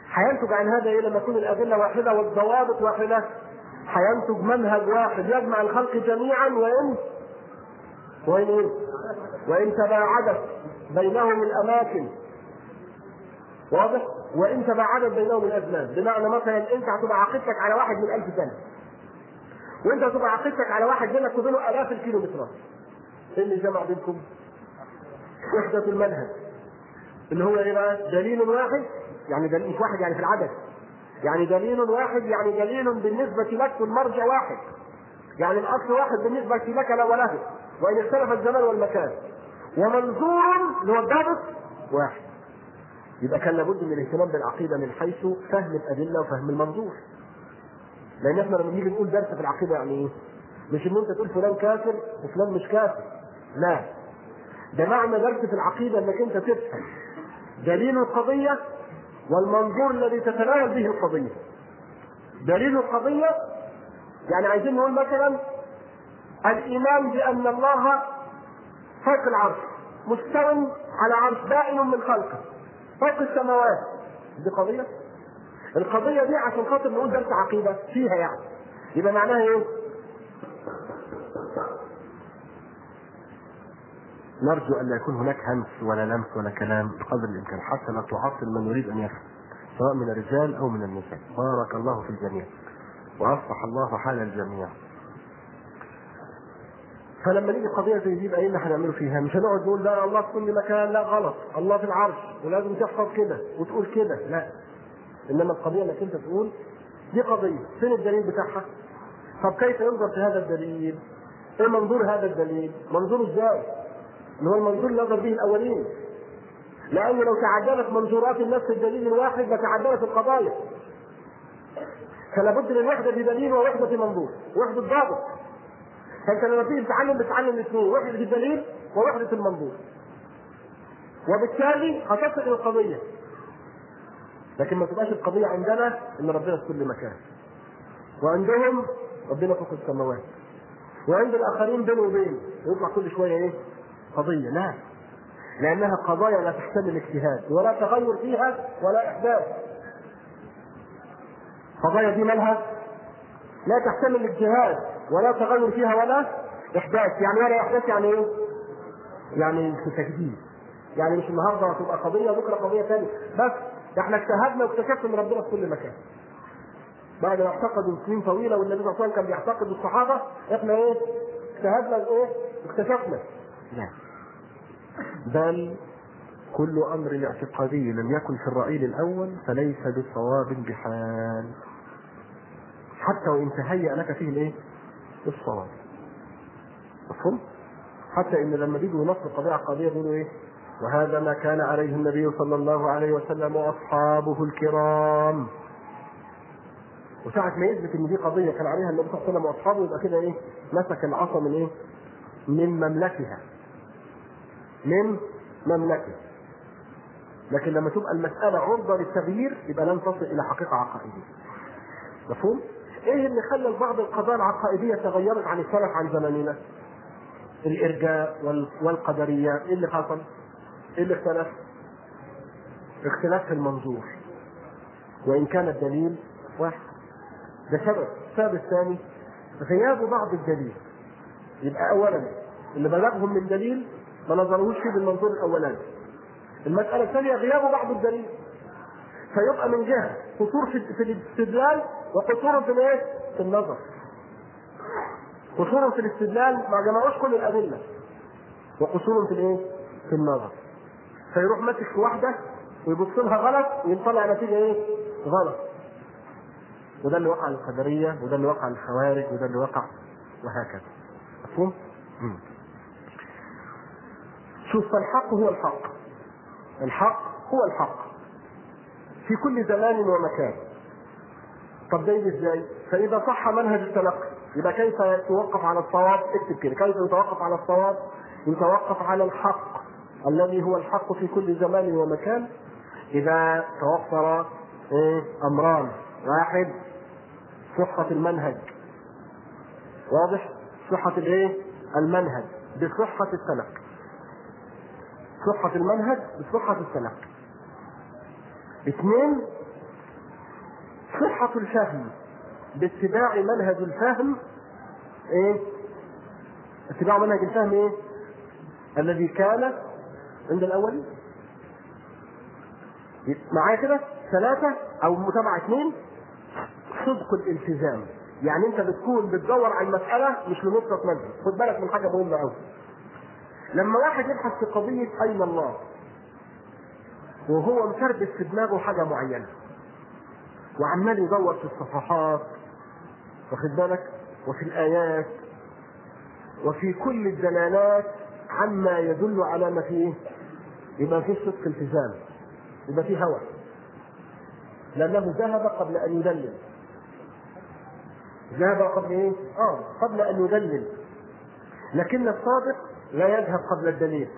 هينتج عن هذا ايه لما تكون الادله واحده والضوابط واحده هينتج منهج واحد يجمع الخلق جميعا وان وان ايه؟ وان تباعدت بينهم الاماكن واضح؟ وان تباعدت بينهم الازمان بمعنى مثلا انت هتبقى عقيدتك على واحد من ألف سنه وانت هتبقى عقيدتك على واحد بينك وبينه الاف الكيلومترات ايه اللي جمع بينكم؟ وحدة المنهج اللي هو ايه بقى؟ دليل واحد يعني دليل مش واحد يعني في العدد يعني دليل واحد يعني دليل بالنسبة لك والمرجع واحد يعني الأصل واحد بالنسبة لك لا وله وإن اختلف الزمان والمكان ومنظور اللي هو الضابط واحد يبقى كان لابد من الاهتمام بالعقيدة من حيث فهم الأدلة وفهم المنظور لأن احنا لما نيجي نقول درس في العقيدة يعني ايه؟ مش ان انت تقول فلان كافر وفلان مش كافر لا ده معنى درس في العقيدة انك انت تفهم دليل القضية والمنظور الذي تتناول به القضية دليل القضية يعني عايزين نقول مثلا الإيمان بأن الله فوق العرش مستوى على عرش بائن من خلقه فوق السماوات دي قضية القضية دي عشان خاطر نقول درس عقيدة فيها يعني يبقى معناها ايه؟ نرجو ان لا يكون هناك همس ولا لمس ولا كلام بقدر الامكان حتى لا تعطل من يريد ان يفهم سواء من الرجال او من النساء بارك الله في الجميع واصلح الله حال الجميع فلما نيجي قضيه زي دي يبقى ايه اللي هنعمله فيها؟ مش هنقعد نقول لا الله في كل مكان لا غلط، الله في العرش ولازم تحفظ كده وتقول كده، لا. انما القضيه انك انت تقول دي قضيه، فين الدليل بتاعها؟ طب كيف ينظر في هذا الدليل؟ ايه منظور هذا الدليل؟ منظور ازاي؟ اللي هو المنظور اللي نظر به الاولين. لانه لو تعدلت منظورات الناس في الدليل الواحد لتعدلت القضايا. فلا بد من وحده في دليل ووحده في منظور، وحده ضابط. فانت لما تيجي تتعلم بتتعلم الاثنين وحده في الدليل ووحده المنظور وبالتالي هتصل الى القضيه لكن ما تبقاش القضيه عندنا ان ربنا في كل مكان وعندهم ربنا فوق السماوات وعند الاخرين بين وبين ويطلع كل شويه ايه قضيه لا لانها قضايا لا تحتمل اجتهاد ولا تغير فيها ولا احداث قضايا دي مالها لا تحتمل اجتهاد ولا تغير فيها ولا احداث يعني ولا احداث يعني ايه؟ يعني في تجديد يعني مش النهارده هتبقى قضيه بكره قضيه ثانيه بس احنا اجتهدنا واكتشفنا ان ربنا في كل مكان بعد ما اعتقدوا سنين طويله والنبي صلى الله عليه وسلم كان بيعتقد الصحابه احنا ايه؟ اجتهدنا ايه؟ واكتشفنا لا بل كل امر اعتقادي لم يكن في الراي الاول فليس بصواب بحال حتى وان تهيأ لك فيه الايه؟ الصواب. مفهوم؟ حتى ان لما بيجوا ينصوا قضيه عقديه بيقولوا ايه؟ وهذا ما كان عليه النبي صلى الله عليه وسلم واصحابه الكرام. وساعة ما يثبت ان دي قضيه كان عليها النبي صلى الله عليه وسلم واصحابه يبقى كده ايه؟ مسك العصا من ايه؟ من مملكها. من مملكه. لكن لما تبقى المسألة عرضة للتغيير يبقى لن تصل إلى حقيقة عقائدية. مفهوم؟ ايه اللي خلى بعض القضايا العقائديه تغيرت عن السلف عن زماننا؟ الارجاء والقدريه، ايه اللي حصل؟ ايه اللي اختلف؟ اختلاف في المنظور. وان كان الدليل واحد. ده سبب، السبب الثاني غياب بعض الدليل. يبقى اولا اللي بلغهم من دليل ما نظروش فيه بالمنظور الاولاني. المساله الثانيه غياب بعض الدليل. فيبقى من جهه قصور في, في الاستدلال وقصور في الايه؟ في النظر. قصور في الاستدلال ما جمعوش كل الادله. وقصور في الايه؟ في النظر. فيروح ماسك في واحده ويبص لها غلط ويطلع نتيجه ايه؟ غلط. وده اللي وقع للقدريه وده اللي وقع للخوارج وده اللي وقع وهكذا. مفهوم؟ شوف فالحق هو الحق. الحق هو الحق. في كل زمان ومكان طب ده يجي ازاي؟ فاذا صح منهج التلقي يبقى كيف يتوقف على الصواب؟ اكتب كده كيف يتوقف على الصواب؟ يتوقف على الحق الذي هو الحق في كل زمان ومكان اذا توفر ايه؟ امران واحد صحة المنهج واضح؟ صحة الايه؟ المنهج بصحة التلقي صحة المنهج بصحة التلقي اثنين صحة الفهم باتباع منهج الفهم ايه؟ اتباع منهج الفهم ايه؟ الذي كان عند الاولين معايا كده ثلاثة أو متابعة اثنين صدق الالتزام يعني أنت بتكون بتدور على المسألة مش لنصرة منهج خد بالك من حاجة مهمة أوي لما واحد يبحث في قضية أين الله وهو مكربس في دماغه حاجة معينة وعمال يدور في الصفحات واخد بالك وفي الآيات وفي كل الدلالات عما يدل على ما فيه يبقى فيه صدق التزام يبقى فيه هوى لأنه ذهب قبل أن يدلل ذهب قبل إيه؟ آه قبل أن يدلل لكن الصادق لا يذهب قبل الدليل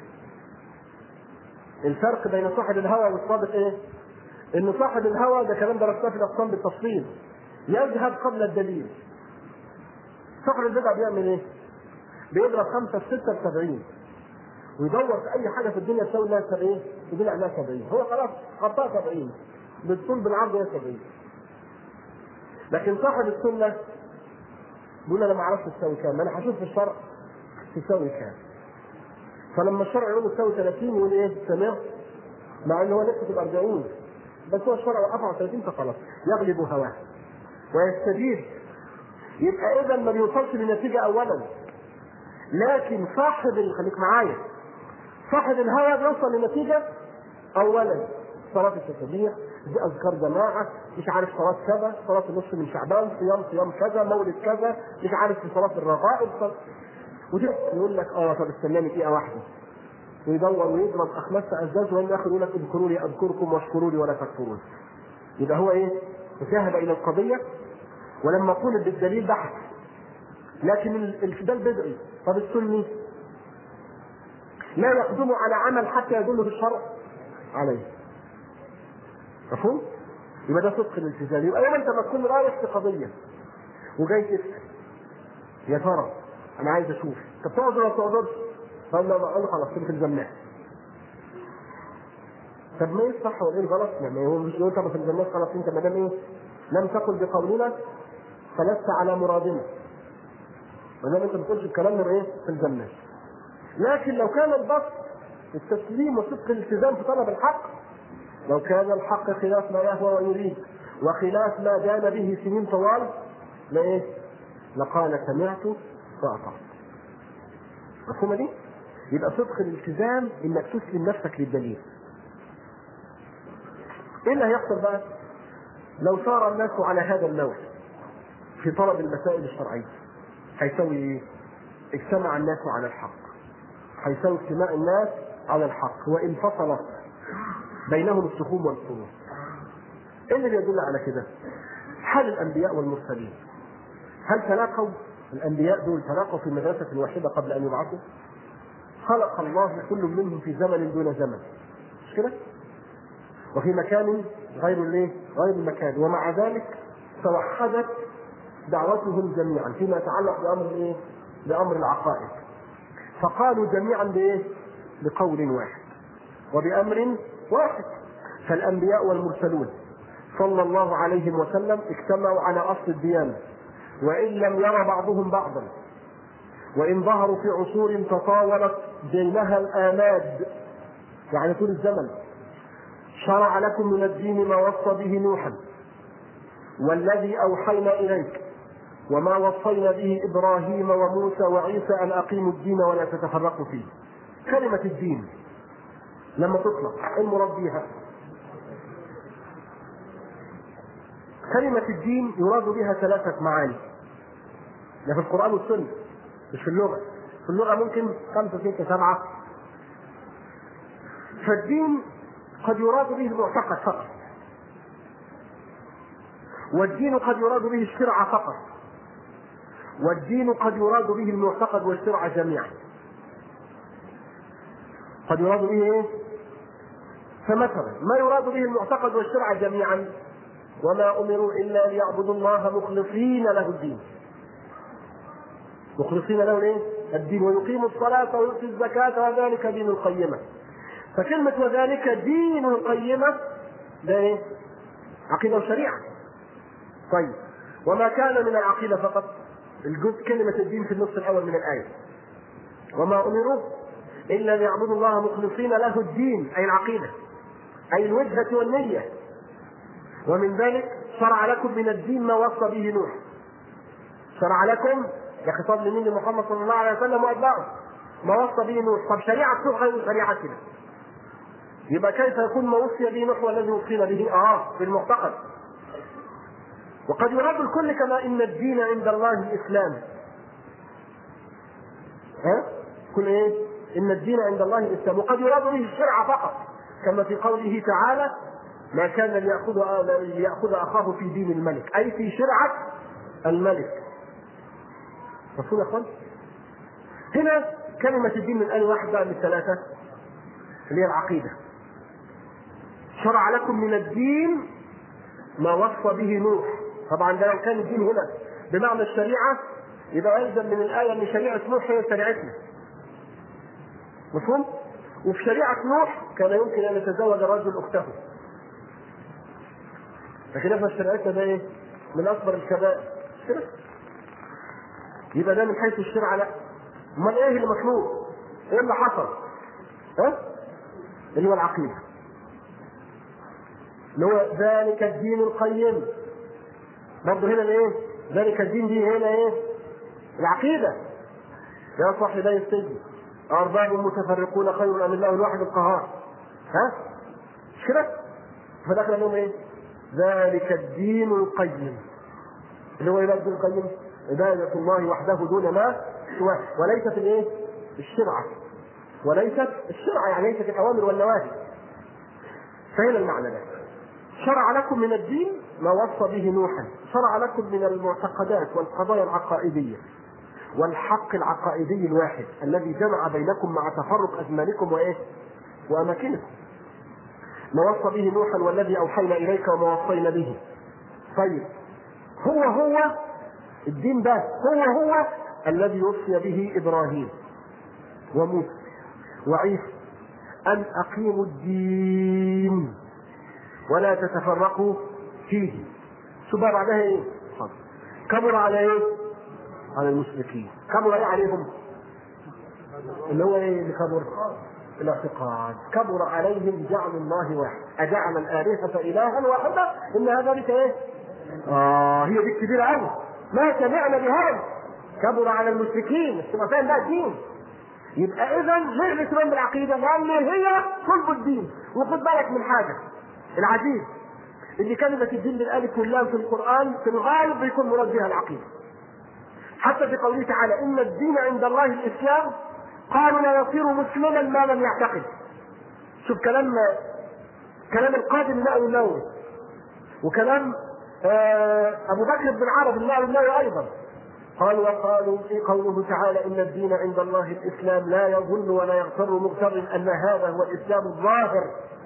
الفرق بين صاحب الهوى والصادق ايه؟ ان صاحب الهوى ده كلام درسناه في الاقسام بالتفصيل يذهب قبل الدليل صاحب البدع بيعمل ايه؟ بيضرب خمسة في ستة في 70 ويدور في أي حاجة في الدنيا تساوي لها 70 يدل عليها 70 هو خلاص حطها 70 بالطول بالعرض هي 70 لكن صاحب السنة بيقول أنا ما أعرفش تساوي كام أنا هشوف في الشرع تساوي كام فلما الشرع يقول تساوي 30 يقول ايه تمام مع ان هو نفسه تبقى 40 بس هو الشرع وقفها على 30 فخلاص يغلب هواه ويستجيب يبقى اذا ما بيوصلش لنتيجه اولا لكن صاحب خليك معايا صاحب الهوى بيوصل لنتيجه اولا صلاه التسبيح دي اذكار جماعه مش عارف صلاه كذا صلاه النصف من شعبان صيام صيام كذا مولد كذا مش عارف في صلاه الرغائب صلاة ودي يقول لك اه طب استناني دقيقه واحده ويدور ويضرب اخماس ازاز وين اخر يقول لك اذكروني اذكركم واشكروني ولا تكفرون يبقى هو ايه؟ ذهب الى القضيه ولما طلب بالدليل بحث لكن ده البدعي طب السني لا يقدم على عمل حتى يدل في الشرع عليه مفهوم؟ يبقى ده صدق الالتزام يبقى يوم انت ما تكون رايح في قضيه وجاي تسال يا ترى انا عايز اشوف طب تقعد ولا ما تقعدش؟ فقال له قال خلاص تلك الجنات طب ما ايه الصح وايه الغلط؟ يعني هو مش يقول طب في الجنات خلاص انت ما دام ايه؟ لم تقل بقولنا فلست على مرادنا ما دام انت ما بتقولش الكلام من ايه؟ في الجنات لكن لو كان البسط التسليم وصدق الالتزام في طلب الحق لو كان الحق خلاف ما يهوى ويريد وخلاف ما جان به سنين طوال لايه؟ لقال سمعت واطعت مفهومه دي؟ يبقى صدق الالتزام انك تسلم نفسك للدليل. ايه اللي هيحصل بقى؟ لو صار الناس على هذا النوع في طلب المسائل الشرعيه هيسوي ايه؟ اجتمع الناس على الحق. هيساوي اجتماع الناس على الحق وان فصلت بينهم السخوم والفروع. ايه اللي بيدل على كده؟ حال الانبياء والمرسلين. هل تلاقوا الانبياء دول تلاقوا في مدرسه واحده قبل ان يبعثوا؟ خلق الله كل منهم في زمن دون زمن مش كده؟ وفي مكان غير الايه؟ غير المكان ومع ذلك توحدت دعوتهم جميعا فيما يتعلق بامر الايه؟ بامر العقائد فقالوا جميعا بايه؟ بقول واحد وبامر واحد فالانبياء والمرسلون صلى الله عليه وسلم اجتمعوا على اصل الديانه وان لم ير بعضهم بعضا وان ظهروا في عصور تطاولت بينها الاماد يعني طول الزمن شرع لكم من الدين ما وصى به نوحا والذي اوحينا اليك وما وصينا به ابراهيم وموسى وعيسى ان اقيموا الدين ولا تتفرقوا فيه كلمه الدين لما تطلق المراد بها كلمة الدين يراد بها ثلاثة معاني. ده في القرآن والسنة مش في اللغة. في اللغة ممكن خمسة ستة سبعة. فالدين قد يراد به المعتقد فقط. والدين قد يراد به الشرع فقط. والدين قد يراد به المعتقد والشرع جميعا. قد يراد به ايه؟ فمثلا ما يراد به المعتقد والشرع جميعا وما امروا الا ليعبدوا الله مخلصين له الدين. مخلصين له الايه؟ الدين ويقيموا الصلاة ويؤتوا الزكاة وذلك دين القيمة. فكلمة وذلك دين القيمة ده ايه؟ عقيدة وشريعة. طيب وما كان من العقيدة فقط الجزء كلمة الدين في النصف الأول من الآية وما أمروا إلا ليعبدوا الله مخلصين له الدين أي العقيدة أي الوجهة والنية ومن ذلك شرع لكم من الدين ما وصى به نوح شرع لكم ده خطاب لمين لمحمد صلى الله عليه وسلم واتباعه ما وصى به نوح طب شريعه نوح غير شريعتنا يبقى كيف يكون ما وصي به نوح والذي وصينا به اه في المعتقد وقد يراد الكل كما ان الدين عند الله الاسلام ها كل ايه ان الدين عند الله الاسلام وقد يراد به الشرع فقط كما في قوله تعالى ما كان ليأخذ ليأخذ أخاه في دين الملك أي في شرعة الملك مفهوم يا اخوان؟ هنا كلمة الدين من أي واحد بقى من الثلاثة اللي هي العقيدة شرع لكم من الدين ما وصى به نوح طبعا ده لو كان الدين هنا بمعنى الشريعة يبقى يلزم من الآية أن شريعة نوح هي شريعتنا مفهوم؟ وفي شريعة نوح كان يمكن أن يتزوج الرجل أخته لكن احنا شريعتنا ده ايه؟ من أكبر الكبائر كده يبقى ده من حيث الشرع لا امال ايه اللي مطلوب؟ ايه اللي حصل؟ ها؟ اللي هو العقيده اللي هو ذلك الدين القيم برضه هنا الايه؟ ذلك الدين دي هنا ايه؟ العقيده يا صاحبي السجن أرباب متفرقون خير أم الله الواحد القهار ها؟ مش كده؟ فدخل لهم ايه؟ ذلك الدين القيم اللي هو ايه الدين القيم؟ عبادة الله وحده دون ما سواه وليست الايه؟ الشرعة وليست الشرعة يعني ليست الأوامر والنواهي فهنا المعنى ده شرع لكم من الدين ما وصى به نوحا شرع لكم من المعتقدات والقضايا العقائدية والحق العقائدي الواحد الذي جمع بينكم مع تفرق أزمانكم وإيه؟ وأماكنكم ما وصى به نوحا والذي أوحينا إليك وما وصينا به طيب هو هو الدين ده هو هو الذي وصي به ابراهيم وموسى وعيسى ان اقيموا الدين ولا تتفرقوا فيه شو بقى بعدها ايه؟ كبر على ايه؟ على المشركين كبر ايه عليهم؟ اللي هو ايه اللي كبر؟ الاعتقاد كبر عليهم جعل الله واحد اجعل الالهه الها واحده ان هذا لك ايه؟ اه هي دي الكبيره قوي ما سمعنا بهذا كبر على المشركين الشرفاء لا دين يبقى اذا ليه الاهتمام بالعقيده؟ لان هي صلب الدين وخد بالك من حاجه العجيب ان كلمه الدين بالالف واللام في القران في الغالب بيكون مراد بها العقيده حتى في قوله تعالى ان الدين عند الله الاسلام قالوا لا يصير مسلما ما لم يعتقد شوف كلام كلام القاضي النووي النووي وكلام ابو بكر بن عرب النووي النووي ايضا قال وقالوا في قوله تعالى ان الدين عند الله الاسلام لا يظن ولا يغتر مغتر ان هذا هو الاسلام الظاهر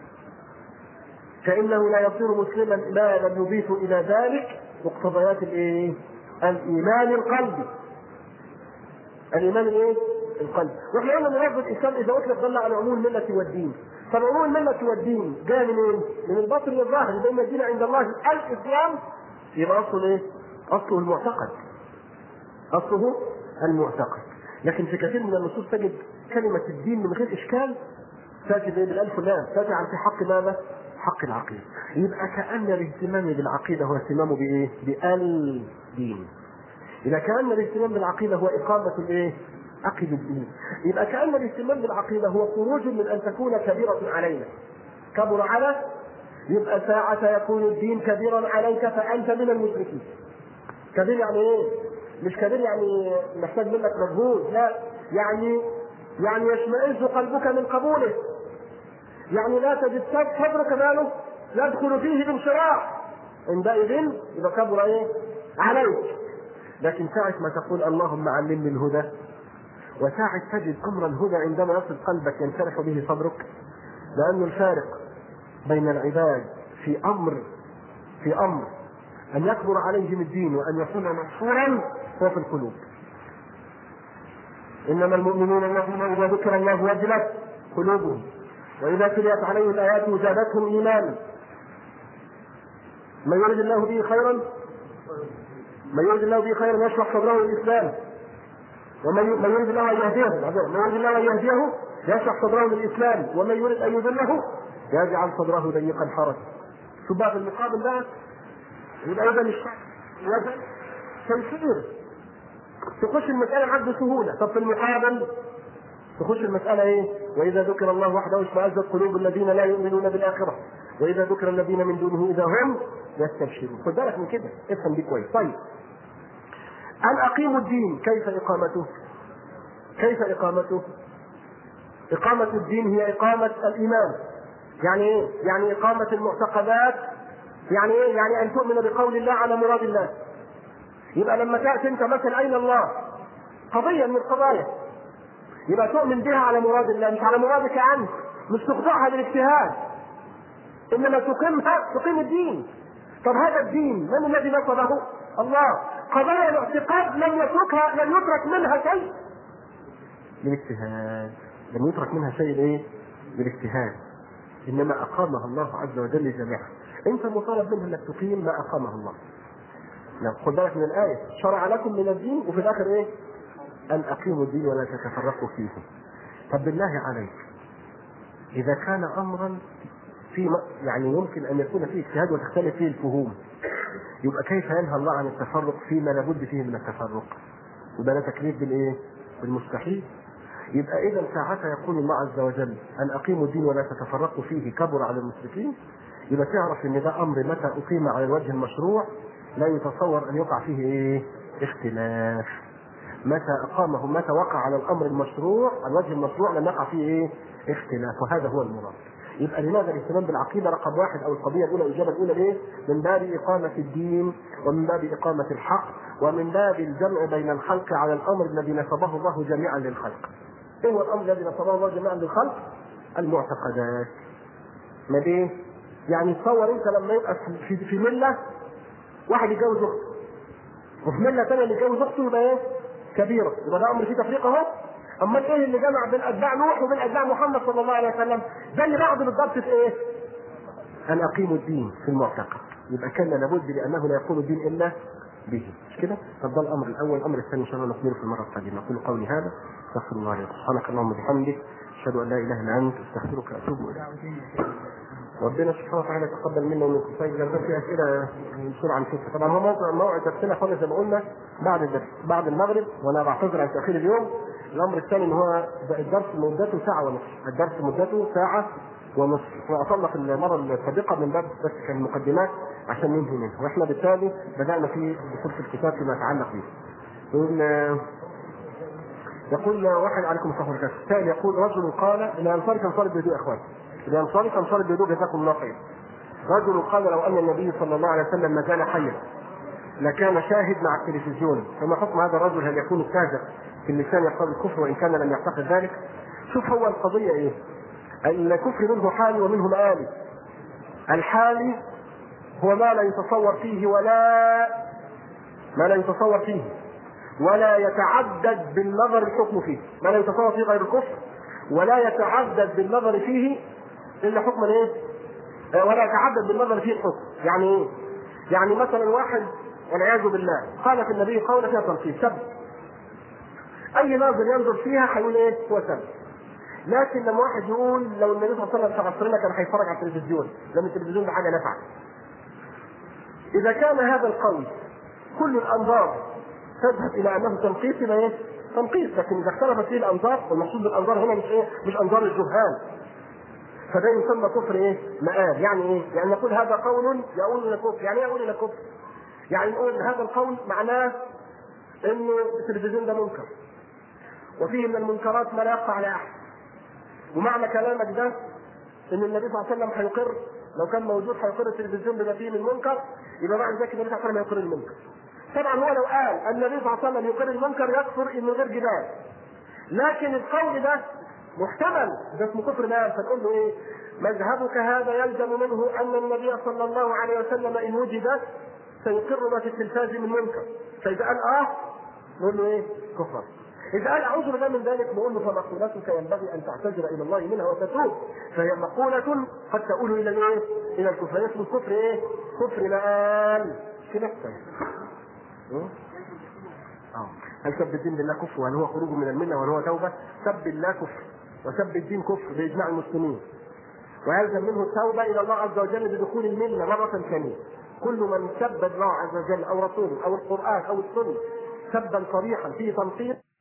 فانه لا يصير مسلما ما لم يضيف الى ذلك مقتضيات الايه؟ الايمان القلبي. الايمان الايه؟ القلب. واحنا قلنا ان لفظ الاسلام اذا اطلق دل على عموم المله والدين. فالعموم المله والدين جاء منين؟ من الباطن للظاهر بين الدين عند الله الاسلام يبقى اصله ايه؟ اصله المعتقد. اصله المعتقد. لكن في كثير من النصوص تجد كلمه الدين من غير اشكال تاتي بالالف واللام تاتي عن في حق ماذا؟ حق العقيده. يبقى كان الاهتمام بالعقيده هو اهتمام بايه؟ بالدين. اذا كان الاهتمام بالعقيده هو اقامه الايه؟ عقد الدين. يبقى كان الاهتمام بالعقيده هو خروج من ان تكون كبيره علينا. كبر على يبقى ساعة يكون الدين كبيرا عليك فأنت من المشركين. كبير يعني إيه؟ مش كبير يعني محتاج منك مجهود، لا يعني يعني يشمئز قلبك من قبوله. يعني لا تجد صدرك ماله يدخل فيه بانشراح. عندئذ يبقى كبر إيه؟ عليك. لكن ساعة ما تقول اللهم علمني الهدى وساعة تجد أمر الهدى عندما يصل قلبك ينشرح به صدرك لأن الفارق بين العباد في أمر في أمر أن يكبر عليهم الدين وأن يكون منصورا هو في القلوب إنما المؤمنون الذين إذا ذكر الله وجلت قلوبهم وإذا تليت عليهم آياته زادتهم إيمانا من يرد الله به خيرا من يريد الله به خيرا يشرح صدره للاسلام ومن من يريد الله ان يهديه من يريد الله ان يهديه يشرح صدره للاسلام ومن يريد ان يذله يجعل صدره ضيقا حرجا شوف بقى في المقابل بقى يبقى اذا الشعب وزن تيسير تخش المسألة معاك بسهولة، طب في المقابل تخش المسألة إيه؟ وإذا ذكر الله وحده اشمأزت قلوب الذين لا يؤمنون بالآخرة، وإذا ذكر الذين من دونه إذا هم يستبشرون، خد بالك من كده، افهم دي كويس، طيب. أن أقيموا الدين، كيف إقامته؟ كيف إقامته؟ إقامة الدين هي إقامة الإيمان. يعني إيه؟ يعني إقامة المعتقدات يعني إيه؟ يعني أن تؤمن بقول الله على مراد الله. يبقى لما تأتي أنت مثلا أين الله؟ قضية من القضايا. يبقى تؤمن بها على مراد الله مش على مرادك أنت. مش تخضعها بالاجتهاد. إنما تقيمها تقيم الدين. طب هذا الدين من الذي نصبه؟ الله. قضايا الاعتقاد لم يتركها لم يترك منها شيء. بالاجتهاد. لم يترك منها شيء ايه؟ بالاجتهاد. انما اقامها الله عز وجل جميعا. انت مطالب منها انك تقيم ما اقامه الله. نعم خد بالك من الآية شرع لكم من الدين وفي الآخر إيه؟ أن أقيموا الدين ولا تتفرقوا فيه. طب بالله عليك إذا كان أمرا في يعني يمكن أن يكون فيه اجتهاد وتختلف فيه الفهوم يبقى كيف ينهى الله عن التفرق فيما لابد فيه من التفرق؟ يبقى ده تكليف بالإيه؟ بالمستحيل. يبقى إذا ساعتها يقول الله عز وجل أن أقيموا الدين ولا تتفرقوا فيه كبر على المشركين يبقى تعرف ان ده امر متى اقيم على الوجه المشروع لا يتصور ان يقع فيه ايه؟ اختلاف. متى اقامه متى وقع على الامر المشروع على الوجه المشروع لم يقع فيه ايه؟ اختلاف وهذا هو المراد. يبقى لماذا الاهتمام بالعقيده رقم واحد او القضيه الاولى الاجابه الاولى ايه؟ من باب اقامه الدين ومن باب اقامه الحق ومن باب الجمع بين الخلق على الامر الذي نصبه الله جميعا للخلق. ايه هو الامر الذي نصبه الله جميعا للخلق؟ المعتقدات. ما دي يعني تصور انت لما يبقى في في مله واحد يتجوز اخته وفي مله ثانيه اللي يتجوز اخته يبقى ايه؟ كبيره يبقى ده امر فيه تفريق اهو امال ايه اللي جمع بين اتباع نوح وبين اتباع محمد صلى الله عليه وسلم؟ ده اللي بعض بالضبط في ايه؟ ان اقيموا الدين في المعتقد يبقى كان لابد لانه لا يقوم الدين الا به مش كده؟ طب ده الامر الاول الامر الثاني ان شاء الله نكمله في المره القادمه اقول قولي هذا استغفر الله لي سبحانك اللهم وبحمدك اشهد ان لا اله الا انت استغفرك واتوب اليك ربنا سبحانه وتعالى يتقبل منا ومنكم طيب لو في اسئله بسرعه نشوفها طبعا هو موضوع موعد درسنا خالص زي ما قلنا بعد الدرس بعد المغرب وانا بعتذر عن تاخير اليوم الامر الثاني ان هو الدرس مدته ساعه ونصف الدرس مدته ساعه ونصف واصلنا في المره السابقه من باب بس كان مقدمات عشان ننهي منها واحنا بالتالي بدانا في دخول في الكتاب فيما يتعلق به يقول يقول واحد عليكم الصلاه والسلام الثاني يقول رجل قال الانصار كان صار بهدوء يا اخوان الانصاري كان صار بهدوء جزاكم الله خير رجل قال لو ان النبي صلى الله عليه وسلم ما زال حيا لكان شاهد مع التلفزيون فما حكم هذا الرجل هل يكون كاذب في اللسان يقتضي الكفر وان كان لم يعتقد ذلك شوف هو القضيه ايه الكفر منه حالي ومنه مآلي الحالي هو ما لا يتصور فيه ولا ما لا يتصور فيه ولا يتعدد بالنظر الحكم فيه ما لا يتصور فيه غير الكفر ولا يتعدد بالنظر فيه الا حكم ايه؟ ولا يتعدد بالنظر فيه الحكم، يعني ايه؟ يعني مثلا واحد والعياذ بالله قال في النبي قول فيها تنصيب سب اي ناظر ينظر فيها هيقول ايه؟ هو سب لكن لما واحد يقول لو النبي صلى الله عليه وسلم في عصرنا كان هيتفرج على التلفزيون لان التلفزيون ده حاجه نافعه اذا كان هذا القول كل الانظار تذهب الى انه تنقيص يبقى ايه؟ تنقيص لكن اذا اختلفت فيه الانظار والمقصود بالانظار هنا مش ايه؟ مش انظار الجهال فده يسمى كفر ايه؟ مآل يعني ايه؟ يعني نقول هذا قول يؤول الى كفر، يعني ايه يؤول الى كفر؟ يعني نقول هذا القول معناه انه التلفزيون ده منكر وفيه من المنكرات ما لا يقع على احد ومعنى كلامك ده ان النبي صلى الله عليه وسلم هيقر لو كان موجود هيقر التلفزيون بما فيه من منكر يبقى معنى ذلك النبي صلى الله عليه وسلم يقر المنكر طبعا هو لو قال النبي صلى الله عليه وسلم يقر المنكر يكفر من غير جدال لكن القول ده محتمل ده اسمه كفر مال فنقول له ايه؟ مذهبك هذا يلزم منه ان النبي صلى الله عليه وسلم ان وجد سيقر ما في التلفاز من منكر فاذا قال اه نقول له ايه؟ كفر إذا قال أعوذ بالله من ذلك نقول له فمقولتك ينبغي أن تعتذر إلى الله منها وتتوب فهي مقولة قد تؤول إلى الإيه؟ إلى الكفر اسمه الكفر إيه؟ كفر مآل في نفسه م? اه هل سب الدين بالله كفر وهل هو خروج من المله وهل هو توبه؟ سب الله كفر وسب الدين كفر باجماع المسلمين ويلزم منه التوبه الى الله عز وجل بدخول المله مره ثانيه كل من سب الله عز وجل او رسوله او القران او السنه سبا صريحا فيه تنقيط